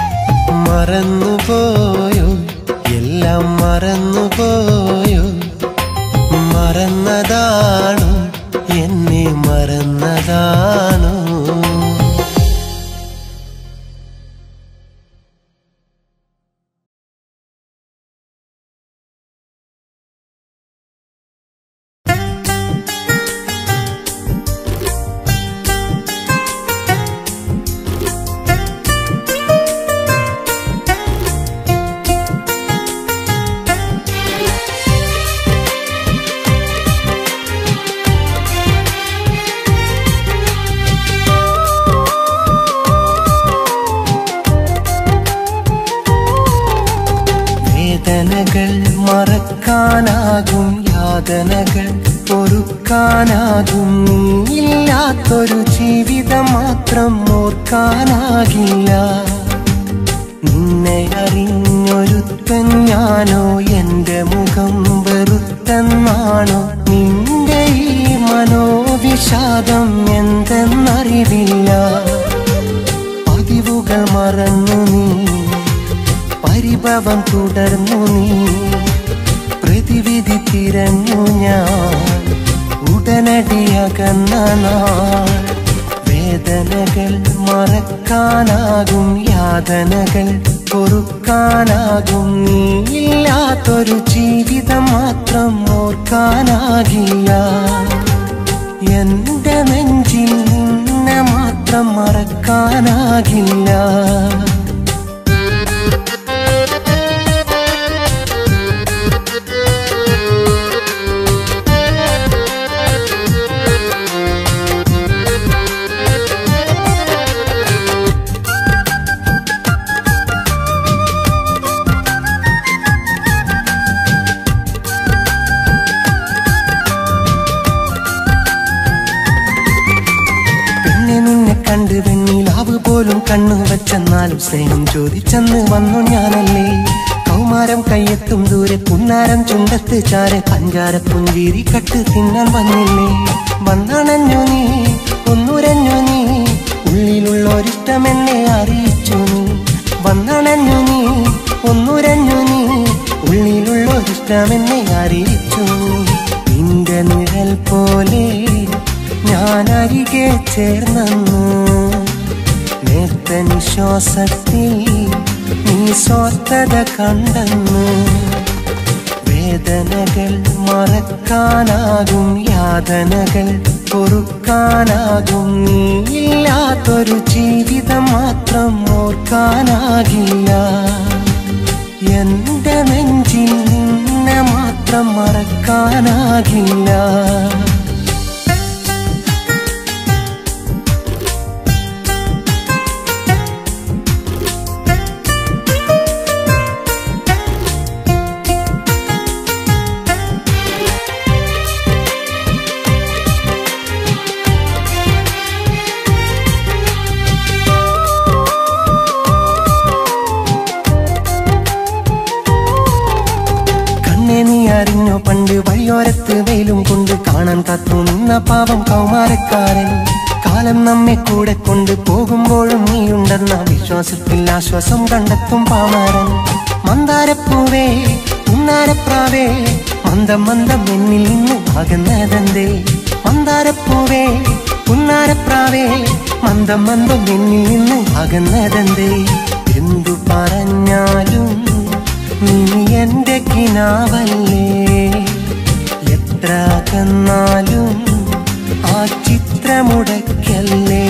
മറന്നുപോയോ എല്ലാം മറന്നുപോയോ മറന്നതാണോ എന്നെ മറന്നതാണോ വേദനകൾ മറക്കാനാകും യാതനകൾ പൊറുക്കാനാകും നീയില്ലാത്തൊരു ജീവിതം മാത്രം ഓർക്കാനാകില്ല നിന്നെ അറിഞ്ഞൊരുത്തൻ ഞാനോ എന്റെ മുഖം വെറുത്തെന്നാണോ നിന്റെ ഈ മനോവിഷാദം എന്തെന്നറിവില്ല പതിവുകൾ മറന്നു നീ പരിഭവം തുടർന്നു നീ പ്രതിവിധി തിരഞ്ഞു ഞാൻ ഉടനടി അകന്ന നാൾ വേദനകൾ മറക്കാനാകും യാതനകൾ പൊറുക്കാനാകും നീയില്ലാത്തൊരു ജീവിതം മാത്രം ഓർക്കാനാകില്ല എന്റെ നെഞ്ചിൽ നിന്നെ മാത്രം മറക്കാനാകില്ല പെണ്ണെ നിന്നെ കണ്ട് വെണ്ണിലാവ് പോലും കണ്ണു വെച്ചെന്നാലും സ്നേഹം ചോദിച്ചെന്ന് വന്നു ഞാനല്ലേ കൗമാരം കയ്യെത്തും ദൂരെ പുന്നാരം ചുണ്ടത്ത് ചാരെ പഞ്ചാര പുഞ്ചിരി കട്ട് തിന്നാൻ വന്നില്ലേ വന്നണഞ്ഞു നീ ഒന്നുരഞ്ഞു നീ ഉള്ളിലുള്ളൊരിഷ്ടം എന്നെ അറിയിച്ചു നീ വന്നണഞ്ഞു നീ ഒന്നുരഞ്ഞു നീ ഉള്ളിലുള്ളൊരിഷ്ടം എന്നെ അറിയിച്ചു നിന്റെ നിഴൽ പോലെ ഞാൻ അരികെ ചേർന്നു നേർത്ത നിശ്വാസത്തിൽ നീ സ്വസ്ഥത കണ്ടെന്ന് വേദനകൾ മറക്കാനാകും യാതനകൾ പൊറുക്കാനാകും നീയില്ലാത്തൊരു ജീവിതം മാത്രം ഓർക്കാനാകില്ല എന്റെ നെഞ്ചിൽ നിന്നെ മാത്രം മറക്കാനാകില്ല കണ്ണെ നീ അറിഞ്ഞോ പണ്ട് വഴിയോരത്ത് വെയിലും കൊണ്ട് കാണാൻ കാത്തു നിന്ന പാവം കൗമാരക്കാരൻ കാലം നമ്മെ കൂടെ കൊണ്ട് പോകുമ്പോഴും നീയുണ്ടെന്ന വിശ്വാസത്തിൽ ആശ്വാസം കണ്ടെത്തും പാമാരൻ മന്ദാരപ്പൂവേ ഉന്നാരപ്രാവേ മന്ദം മന്ദം എന്നിൽ നിന്ന് അകന്നതെന്തേ മന്ദാരപ്പൂവേ പുന്നാരപ്രാവേ മന്ദം മന്ദം എന്നിൽ നിന്ന് അകന്നതെന്തേ എന്തു പറഞ്ഞാലും നീ എന്റെ കിനാവല്ലേ എത്ര കന്നാലും ആ ചിത്രമുടക്കല്ലേ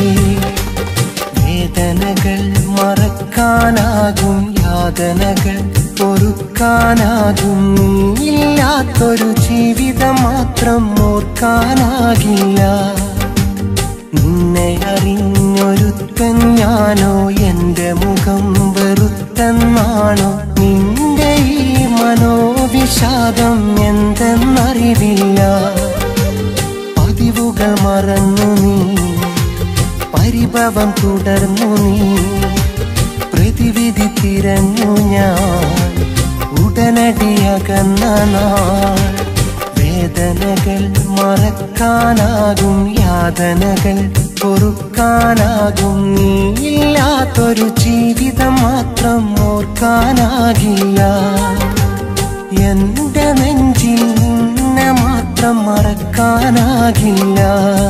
വേദനകൾ മറക്കാനാകും യാതനകൾ പൊറുക്കാനാകും നീയില്ലാത്തൊരു ജീവിതം മാത്രം ഓർക്കാനാകില്ല നിന്നെ അറിഞ്ഞൊരുത്തൻ ഞാനോ എന്റെ മുഖം വെറുത്തെന്നാണോ നിന്റെ ഈ മനോവിഷാദം എന്തെന്നറിവില്ല പതിവുകൾ മറന്നു നീ പരിഭവം തുടർന്നു നീ പ്രതിവിധി തിരഞ്ഞു ഞാൻ ഉടനടി അകന്ന നാൾ വേദനകൾ മറക്കാനാകും യാതനകൾ പൊറുക്കാനാകും നീയില്ലാത്തൊരു ജീവിതം മാത്രം ഓർക്കാനാകില്ല എന്റെ നെഞ്ചിൽ നിന്നെ മാത്രം മറക്കാനാകില്ല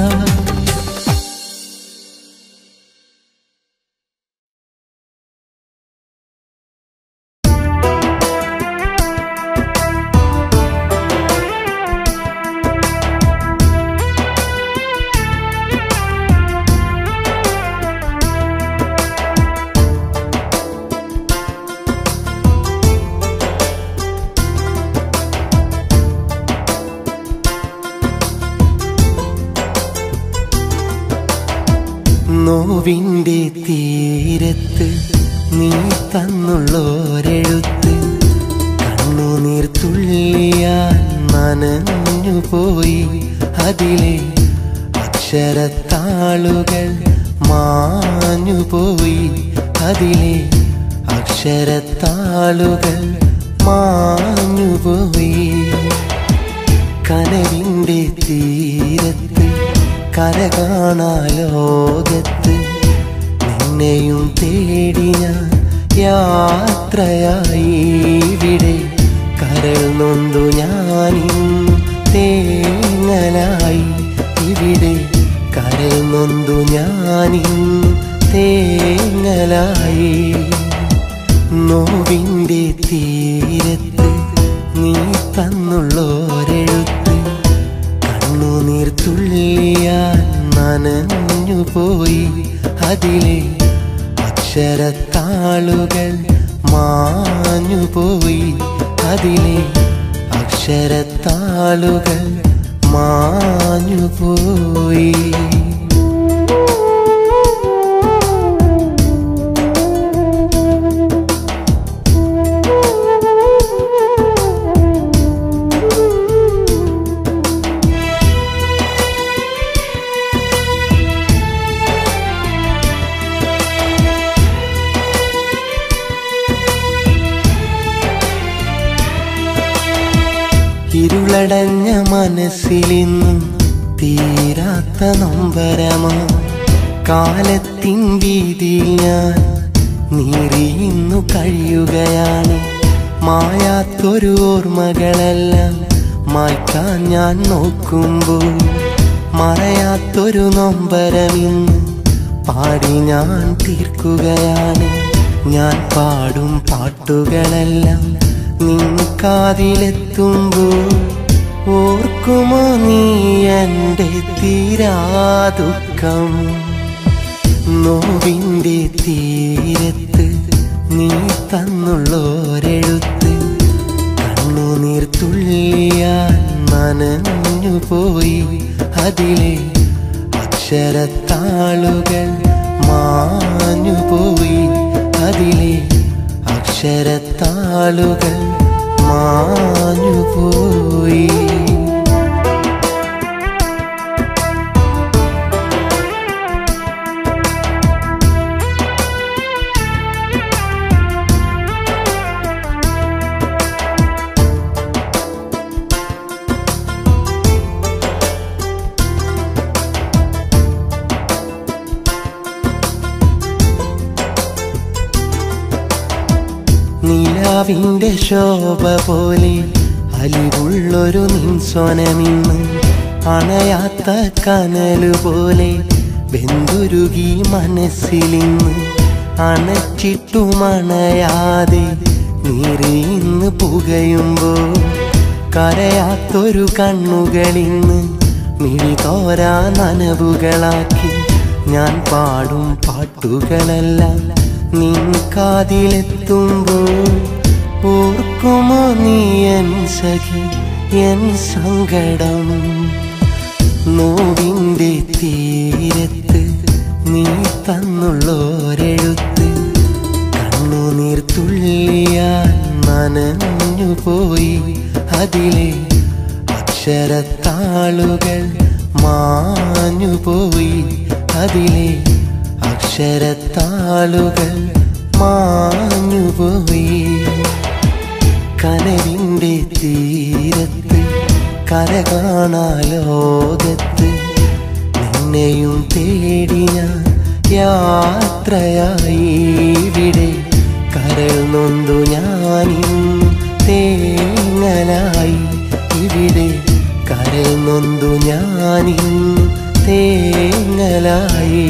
നോവിൻ്റെ തീരത്ത് നീ തന്നുള്ളോരെഴുത്ത് കണ്ണുനീർ തുള്ളിയാൽ നനഞ്ഞു പോയി അതിലെ അക്ഷരത്താളുകൾ മാഞ്ഞു പോയി അതിലെ അക്ഷരത്താളുകൾ മാഞ്ഞു പോയി കനവിൻ്റെ തീരത്ത് കര കാണാ ലോകത്ത് നിന്നെയും തേടി ഞാൻ യാത്രയായി ഇവിടെ കരൾ നൊന്തു ഞാനിൻ തേങ്ങലായി ഇവിടെ കരൾ നൊന്തു ഞാനിൻ തേങ്ങലായി നോവിൻ്റെ തീരത്ത് നീ തന്നുള്ളോരെഴുത്ത് കണ്ണുനീർ തുള്ളിയാൽ നനഞ്ഞു പോയി അതിലെ അക്ഷരത്താളുകൾ മാഞ്ഞു പോയി അതിലെ അക്ഷരത്താളുകൾ മാഞ്ഞു പോയി ഇരുളടഞ്ഞ മനസ്സിലിന്നും തീരാത്ത നൊമ്പരമാ കാലത്തിൻ വീതിയിൽ ഞാൻ നീറിയിന്നു കഴിയുകയാണ് മായാത്തൊരു ഓർമ്മകളെല്ലാം മായ്ക്കാൻ ഞാൻ നോക്കുമ്പോൾ മറയാത്തൊരു നൊമ്പരമിന്ന് പാടി ഞാൻ തീർക്കുകയാണ് ഞാൻ പാടും പാട്ടുകളെല്ലാം നിൻ കാതിലെത്തുമ്പോൾ ഓർക്കുമോ നീ എൻ്റെ തീരാദുഃഖം നോവിൻ്റെ തീരത്ത് നീ തന്നുള്ളോരെഴുത്ത് കണ്ണുനീർ തുള്ളിയാൽ നനഞ്ഞു പോയി അതിലെ അക്ഷരത്താളുകൾ മാഞ്ഞു പോയി അതിലെ അക്ഷരത്താളുകൾ മാഞ്ഞു പോയി നിലാവിൻ്റെ ശോഭ പോലെ അലിവുള്ളൊരു നിൻസോനമിന്ന് അണയാത്ത കനലുപോലെ വെന്തുരുകി മനസ്സിലിന്ന് അണച്ചിട്ടുമണയാതെ നീറിയിന്ന് പുകയുമ്പോൾ കരയാത്തൊരു കണ്ണുകളിന്ന് മിഴി തോരാ നനവുകളാക്കി ഞാൻ പാടും പാട്ടുകളെല്ലാം നിൻ കാതിലെത്തുമ്പോൾ ഓർക്കുമോ നീ എൻ സഖി എൻ സങ്കടം നോവിൻ്റെ തീരത്ത് നീ തന്നുള്ളോരെഴുത്ത് കണ്ണുനീർ തുള്ളിയാൽ നനഞ്ഞു പോയി അതിലെ അക്ഷരത്താളുകൾ മാഞ്ഞുപോയി അതിലെ അക്ഷരത്താളുകൾ മാഞ്ഞുപോയി കനവിൻ്റെ തീരത്ത് കര കാണാ ലോകത്ത് നിന്നെയും തേടി ഞാൻ യാത്രയായി ഇവിടെ കരൾ നൊന്തു ഞാനും തേങ്ങലായി ഇവിടെ കരൾ നൊന്തു ഞാനും തേങ്ങലായി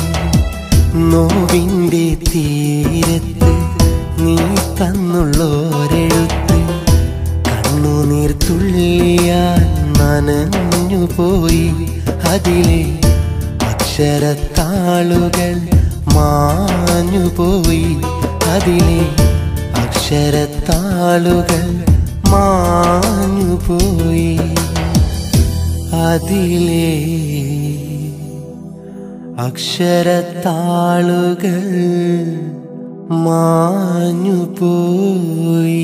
നോവിൻ്റെ തീരത്ത് നീ തന്നുള്ളോരെഴുത്ത് കണ്ണുനീർ തുള്ളിയാൽ നനഞ്ഞു പോയി അതിലെ അക്ഷരത്താളുകൾ മാഞ്ഞു പോയി അതിലെ അക്ഷരത്താളുകൾ മാഞ്ഞു പോയി അതിലെ അക്ഷരത്താളുകൾ മാഞ്ഞു പോയി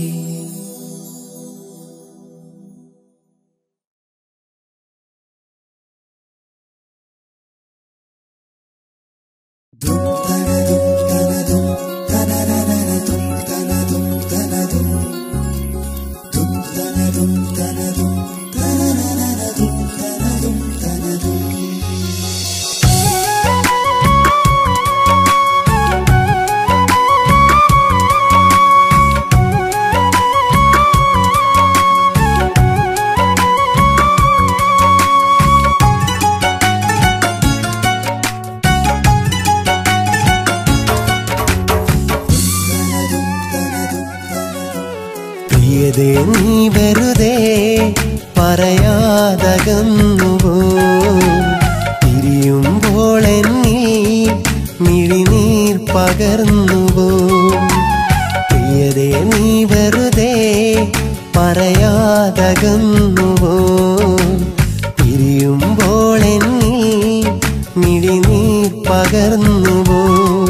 പ്രിയതേ നീ വെറുതെ പറയാതകന്നുവോ തിരിയുമ്പോൾ എന്നിൽ മിഴിനീർ പകർന്നുവോ പ്രിയതേ നീ വെറുതെ പറയാതകന്നുവോ തിരിയുമ്പോൾ എന്നിൽ മിഴിനീർ പകർന്നുവോ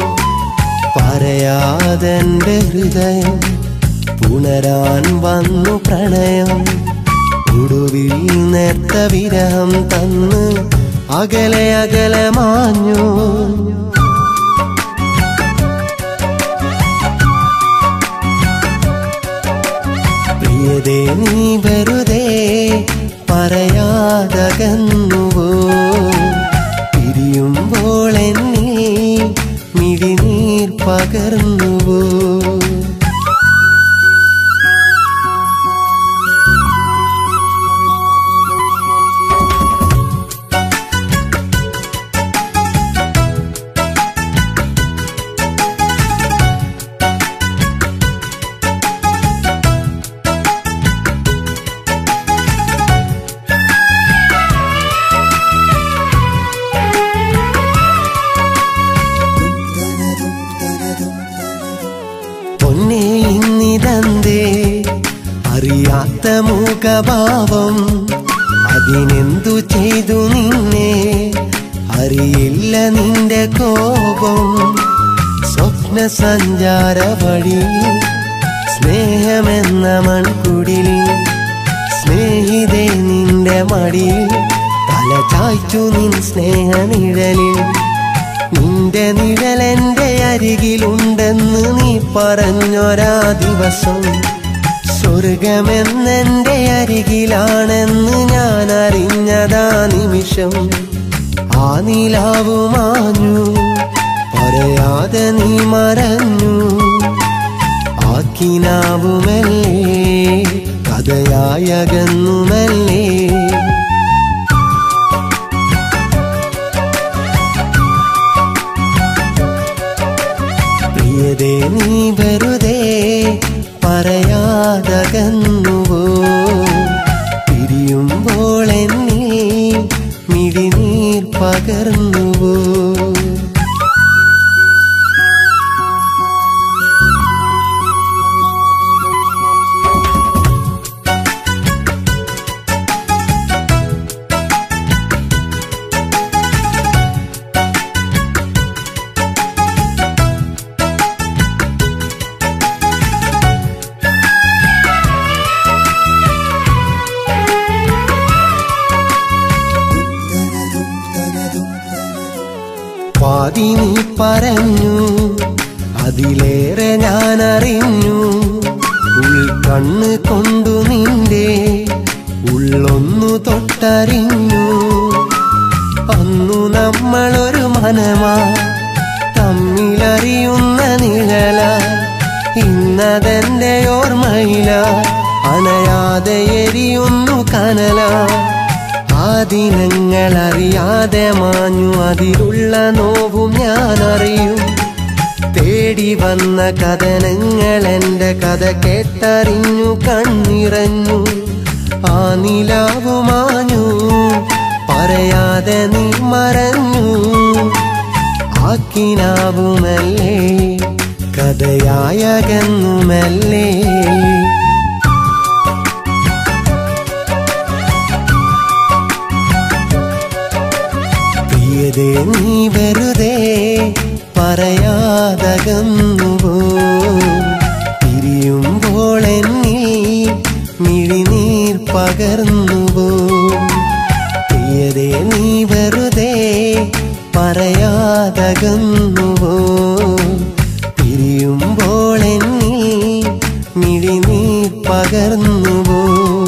പറയാതെന്റെ ഹൃദയം പുണരാൻ വന്നു പ്രണയം ഒടുവിൽ നേർത്ത വിരഹം തന്ന് അകലെ അകലെ മാഞ്ഞു പ്രിയതേ നീ വെറുതെ പറയാതകന്നുവോ പിരിയുമ്പോൾ എന്നിൽ മിഴിനീർ പകർന്നുവോ പൊന്നെ ഇന്നിതന്തേ അറിയാത്ത മുഖഭാവം അതിനെന്തു ചെയ്തു നിന്നെ അറിയില്ല നിന്റെ കോപം സ്വപ്ന സഞ്ചാര വഴി സ്നേഹമെന്ന മൺകുടിൽ സ്നേഹിതേ നിന്റെ മടിയിൽ തല ചായ്ച്ചു നിൻ സ്നേഹനിഴലിൽ നിന്റെ നിഴലെന്റെ അരികിലുണ്ടെന്ന് നീ പറഞ്ഞൊരാ ദിവസം സ്വർഗമെന്നെന്റെ അരികിലാണെന്ന് ഞാൻ അറിഞ്ഞതാ നിമിഷം ആ നിലാവു മാഞ്ഞു പറയാതെ നീ മറഞ്ഞു ആക്കിനാവുമല്ലേ കഥയായകന്നുമല്ലേ പ്രിയതേ നീ വെറുതെ പറയാതകന്നുവോ പിരിയുമ്പോൾ എന്നിൽ മിഴിനീർ പകർന്നുവോ പാതി നീ പറഞ്ഞു അതിലേറെ ഞാൻ അറിഞ്ഞു ഉൾക്കണ്ണ് കൊണ്ടു നിന്റെ ഉള്ളൊന്നു തൊട്ടറിഞ്ഞു അന്നു നമ്മളൊരു മനമാ തമ്മിലറിയുന്ന നിഴല ഇന്നതെന്റെ ഓർമ്മയില അണയാതെ എരിയുന്നു കനല ആ ദിനങ്ങൾ അറിയാതെ മാഞ്ഞു അതിലുള്ള നോവും ഞാൻ അറിയും തേടി വന്ന കഥനങ്ങൾ എന്റെ കഥ കേട്ടറിഞ്ഞു കണ്ണിറഞ്ഞു ആ നിലാവു മാഞ്ഞു പറയാതെ നീ മറഞ്ഞു ആക്കിനാവുമല്ലേ കഥയായകന്നുമല്ലേ പ്രിയതേ നീ വെറുതെ പറയാതകന്നുവോ പിരിയുമ്പോൾ എന്നിൽ മിഴിനീർ പകർന്നുവോ പ്രിയതേ നീ വെറുതെ പറയാതകന്നുവോ പിരിയുമ്പോൾ എന്നിൽ മിഴിനീർ പകർന്നുവോ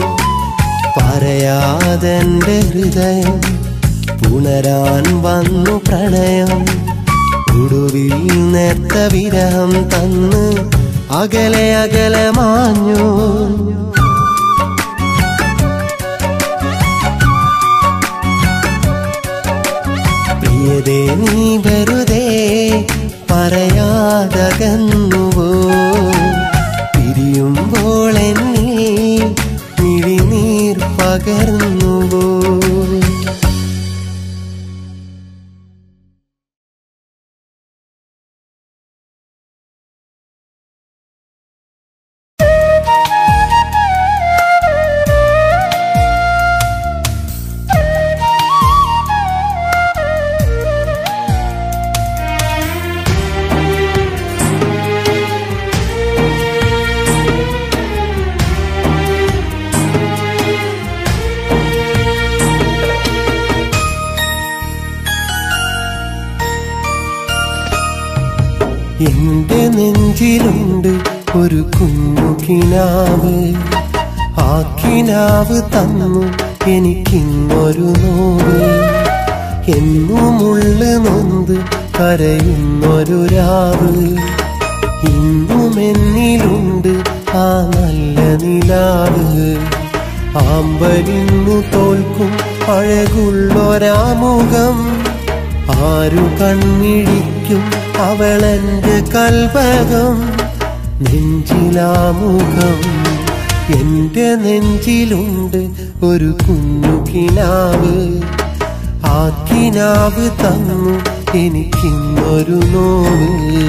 പറയാതെന്റെ ഹൃദയം പുണരാൻ വന്നു പ്രണയം ഒടുവിൽ നേർത്ത വിരഹം തന്ന് അകലെ അകലെ മാഞ്ഞു പ്രിയതേ നീ വെറുതെ പറയാതകന്നുവോ പിരിയുമ്പോൾ എന്നിൽ മിഴിനീർ പകർന്നുവോ എന്റെ നെഞ്ചിലുണ്ട് ഒരു കുഞ്ഞു കിനാവ് ആ കിനാവ് തന്നു എനിക്കിന്നൊരു നോവ് എന്നുമുള്ളു നൊന്ത് കരയുന്നൊരു രാവ് ഇന്നും എന്നിലുണ്ട് ആ നല്ല നിലാവ് ആമ്പലിന്നു തോൽക്കും അഴകുള്ളൊരാമുഖം ആരു കണ്ണിഴിക്കും അവളെന്റെ കൽവകം നെഞ്ചിലാമുഖം എന്റെ നെഞ്ചിലുണ്ട് ഒരു കുഞ്ഞു കിനാവ് ആ കിനാവ് തന്നു എനിക്കിന്നൊരു നോവ്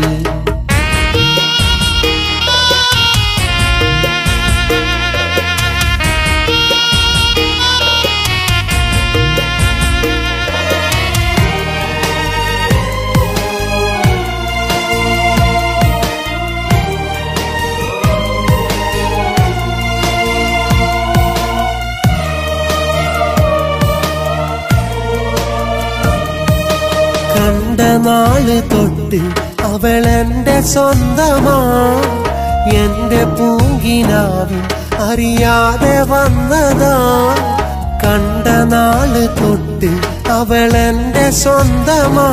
കണ്ട നാള് തൊട്ട് അവളെന്റെ സ്വന്തമാ എന്റെ പൂങ്കിനാവിൽ അറിയാതെ വന്നതാ കണ്ട നാള് തൊട്ട് അവളെന്റെ സ്വന്തമാ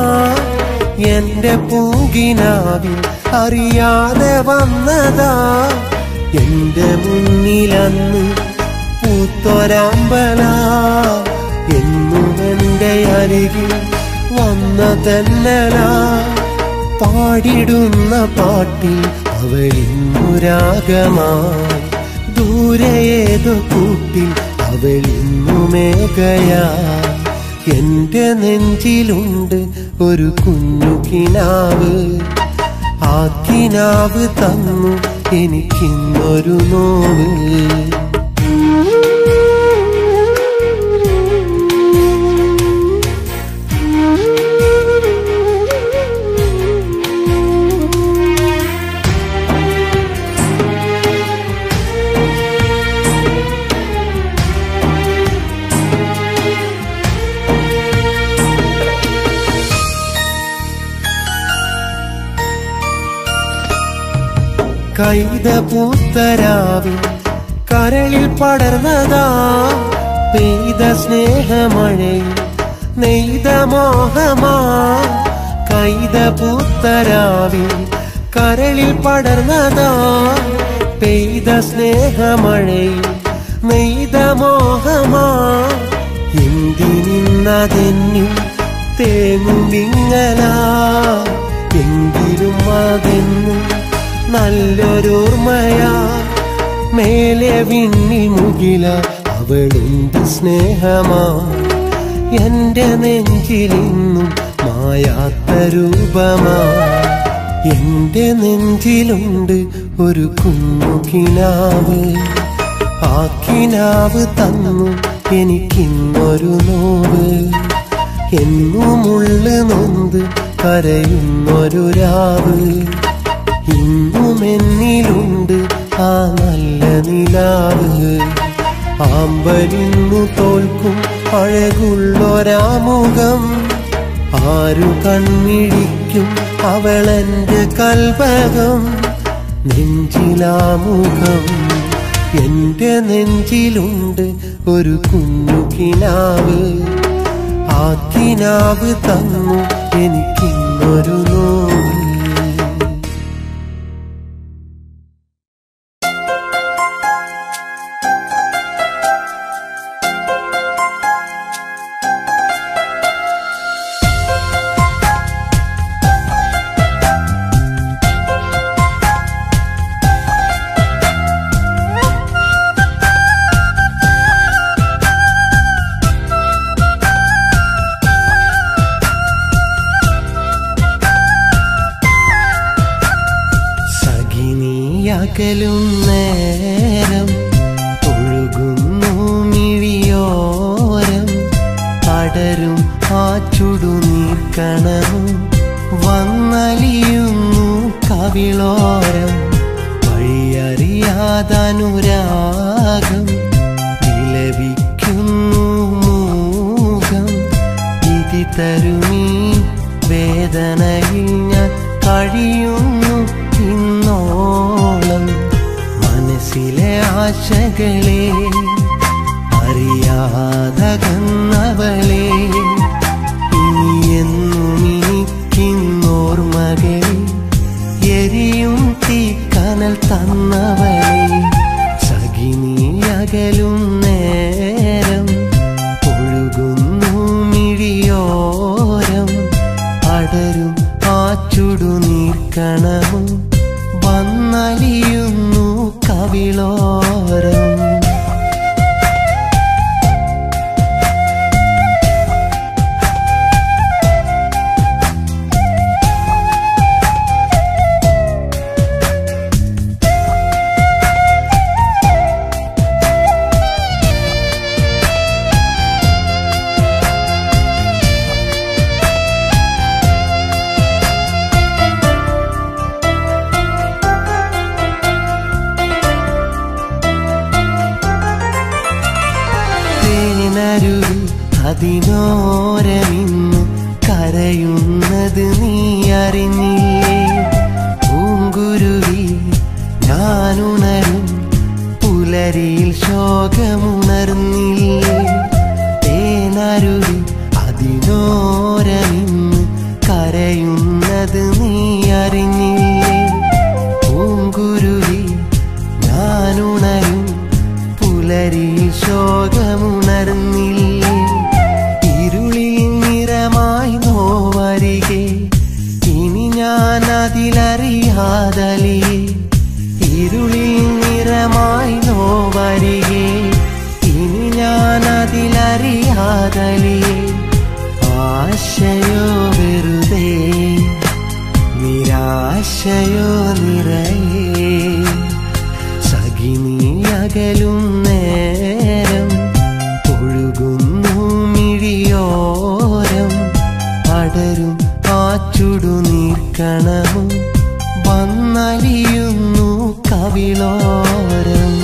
എന്റെ പൂങ്കിനാവിൽ അറിയാതെ വന്നതാ എന്റെ മുന്നിലന്ന് പൂത്തൊരാമ്പല എന്നും എന്റെ അരികിൽ വന്ന തന്നല പാടിടുന്ന പാട്ടിൽ അവളിന്നുരാഗമായി ദൂരെ ഏതോ കൂട്ടിൽ അവളിന്നുമേകയാ എന്റെ നെഞ്ചിലുണ്ട് ഒരു കുഞ്ഞു കിനാവ് ആ കിനാവ് തന്നു എനിക്കിന്നൊരു നോവ് കൈത പൂത്തരാവിൽ കരളിൽ പടർന്നതാ പെയ്ത സ്നേഹമഴയിൽ നെയ്ത മോഹമാ കൈത പൂത്തരാവിൽ കരളിൽ പടർന്നതാ പെയ്ത സ്നേഹമഴയിൽ നെയ്ത മോഹമാ എന്തിനിന്നതെന്നും തേങ്ങുമിങ്ങല എങ്കിലും അതെന്നും നല്ലൊരോർമ്മയാ മേലെ വിണ്ണിൽ മുകില അവളുണ്ട് സ്നേഹമാ എന്റെ നെഞ്ചിലിന്നും മായാത്ത രൂപമാ എന്റെ നെഞ്ചിലുണ്ട് ഒരു കുഞ്ഞു കിനാവ് ആ കിനാവ് തന്നു എനിക്കിന്നൊരു നോവ് എന്നുമുള്ളു നൊന്ത് കരയുന്നൊരു രാവ് ഇന്നും എന്നിലുണ്ട് ആ നല്ല നിലാവ് ആമ്പലിന്നു തോൽക്കും അഴകുള്ളൊരാമുഖം ആരു കൺമിഴിക്കും അവളെന്റെ കൽപകം നെഞ്ചിലാമുഖം എന്റെ നെഞ്ചിലുണ്ട് ഒരു കുഞ്ഞു കിനാവ് ആ കിനാവ് തന്നു എനിക്കിന്നൊരു നോവ് സഖിനിയകലും നേരം ഒഴുകുന്നു മിഴിയോരം അടരും ആ ചുടുനീർക്കണവും വന്നലിയുന്നു കവിളോരം വഴിയറിയാതനുരാഗം വിലപിക്കുന്നു മൂകം ഇതി തരുമീ വേദനയിൽ ഞാൻ കഴിയുന്നു ഇന്നോളം മനസ്സിലെ ആശകളെ അറിയാതകന്നവളെ ഇനി എന്നും എനിക്കിന്നോർമകളെ എരിയും തീക്കനൽ തന്നവളെ സഖിനിയകലും നേരം ഒഴുകുന്നു മിഴിയോരം അടരും ആ ചുടുനീർക്കണവും വന്നലിയുന്നു കവിളോരം തേനരുവിൽ അതിനോരമിന്ന് കരയുന്നത് നീ അറിഞ്ഞില്ലേ പൂങ്കുരുവി ഞാനുണരും പുലരിയിൽ ശോകമുണർന്നില്ലേ തേനരുവിൽ അതിനോരമിന്ന് കരയുന്നത് നീ അറിഞ്ഞില്ലേ പൂങ്കുരുവി ഞാൻ മോഹമുണർന്നില്ലേ ഇരുളിൽ നിറമായി നോവരികെ ഇനി ഞാൻ അതിലറിയാതലിയേ ഇരുളിൽ നിറമായി നോവരികെ ഇനി ഞാൻ അതിലറിയാതലിയേ ആശയോ വെറുതെ നിരാശയോ നിറയേ സഖിനി അകലും നേരം ഒഴുകുന്നു മിഴിയോരം അടരും ആ ചുടുനീർക്കണവും വന്നലിയുന്നു കവിളോരം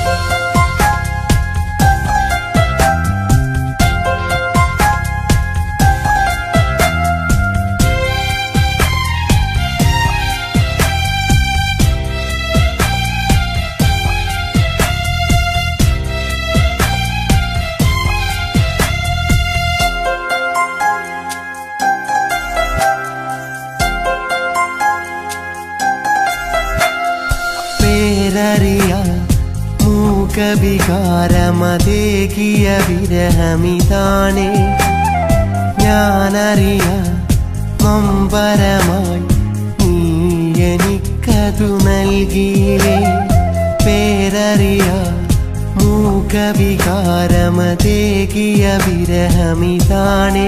പേരറിയ മൂകവികാരമതേകിയ വിരഹമിതാണേ ഞാനറിയ നൊമ്പരമായി നീ എനിക്കതു നൽകിയില്ലേ പേരറിയ മൂകവികാരമതേകിയ വിരഹമിതാണേ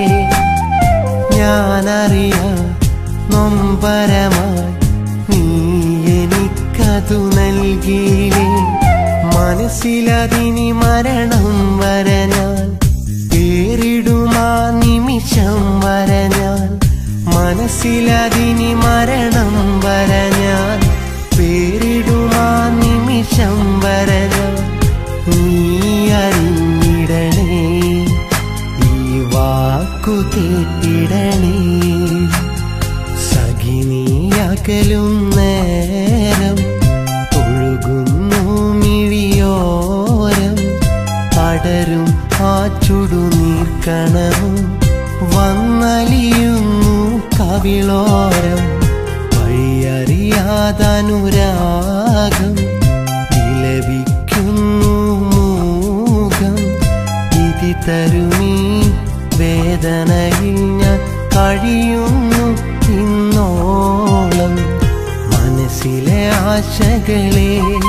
ഞാനറിയ നൊമ്പരമായി നീ എനിക്കതു നൽകിയില്ലേ മനസ്സിലതിനി മരണം വരെ ഞാൻ പേരിടുമാ നിമിഷം വരെ ഞാൻ മനസ്സിലതിനി മരണം വരെ ഞാൻ പേരിടുമാ നിമിഷം വരെ ഞാൻ നീ അറിഞ്ഞിടണേ ഈ വാക്കു കേട്ടിടണേ സഖിനിയകലും നേരം ഒഴുകുന്നു മിഴിയോരം പടരും ആ ചുടുനീർക്കണവും വന്നലിയുന്നു കവിളോരം വഴിയറിയാതനുരാഗം വിലപിക്കുന്നു മൂകം ഇതി തരുമീ വേദനയിൽ ഞാൻ കഴിയുന്നു ഇന്നോളം മനസ്സിലെ ആശകളെ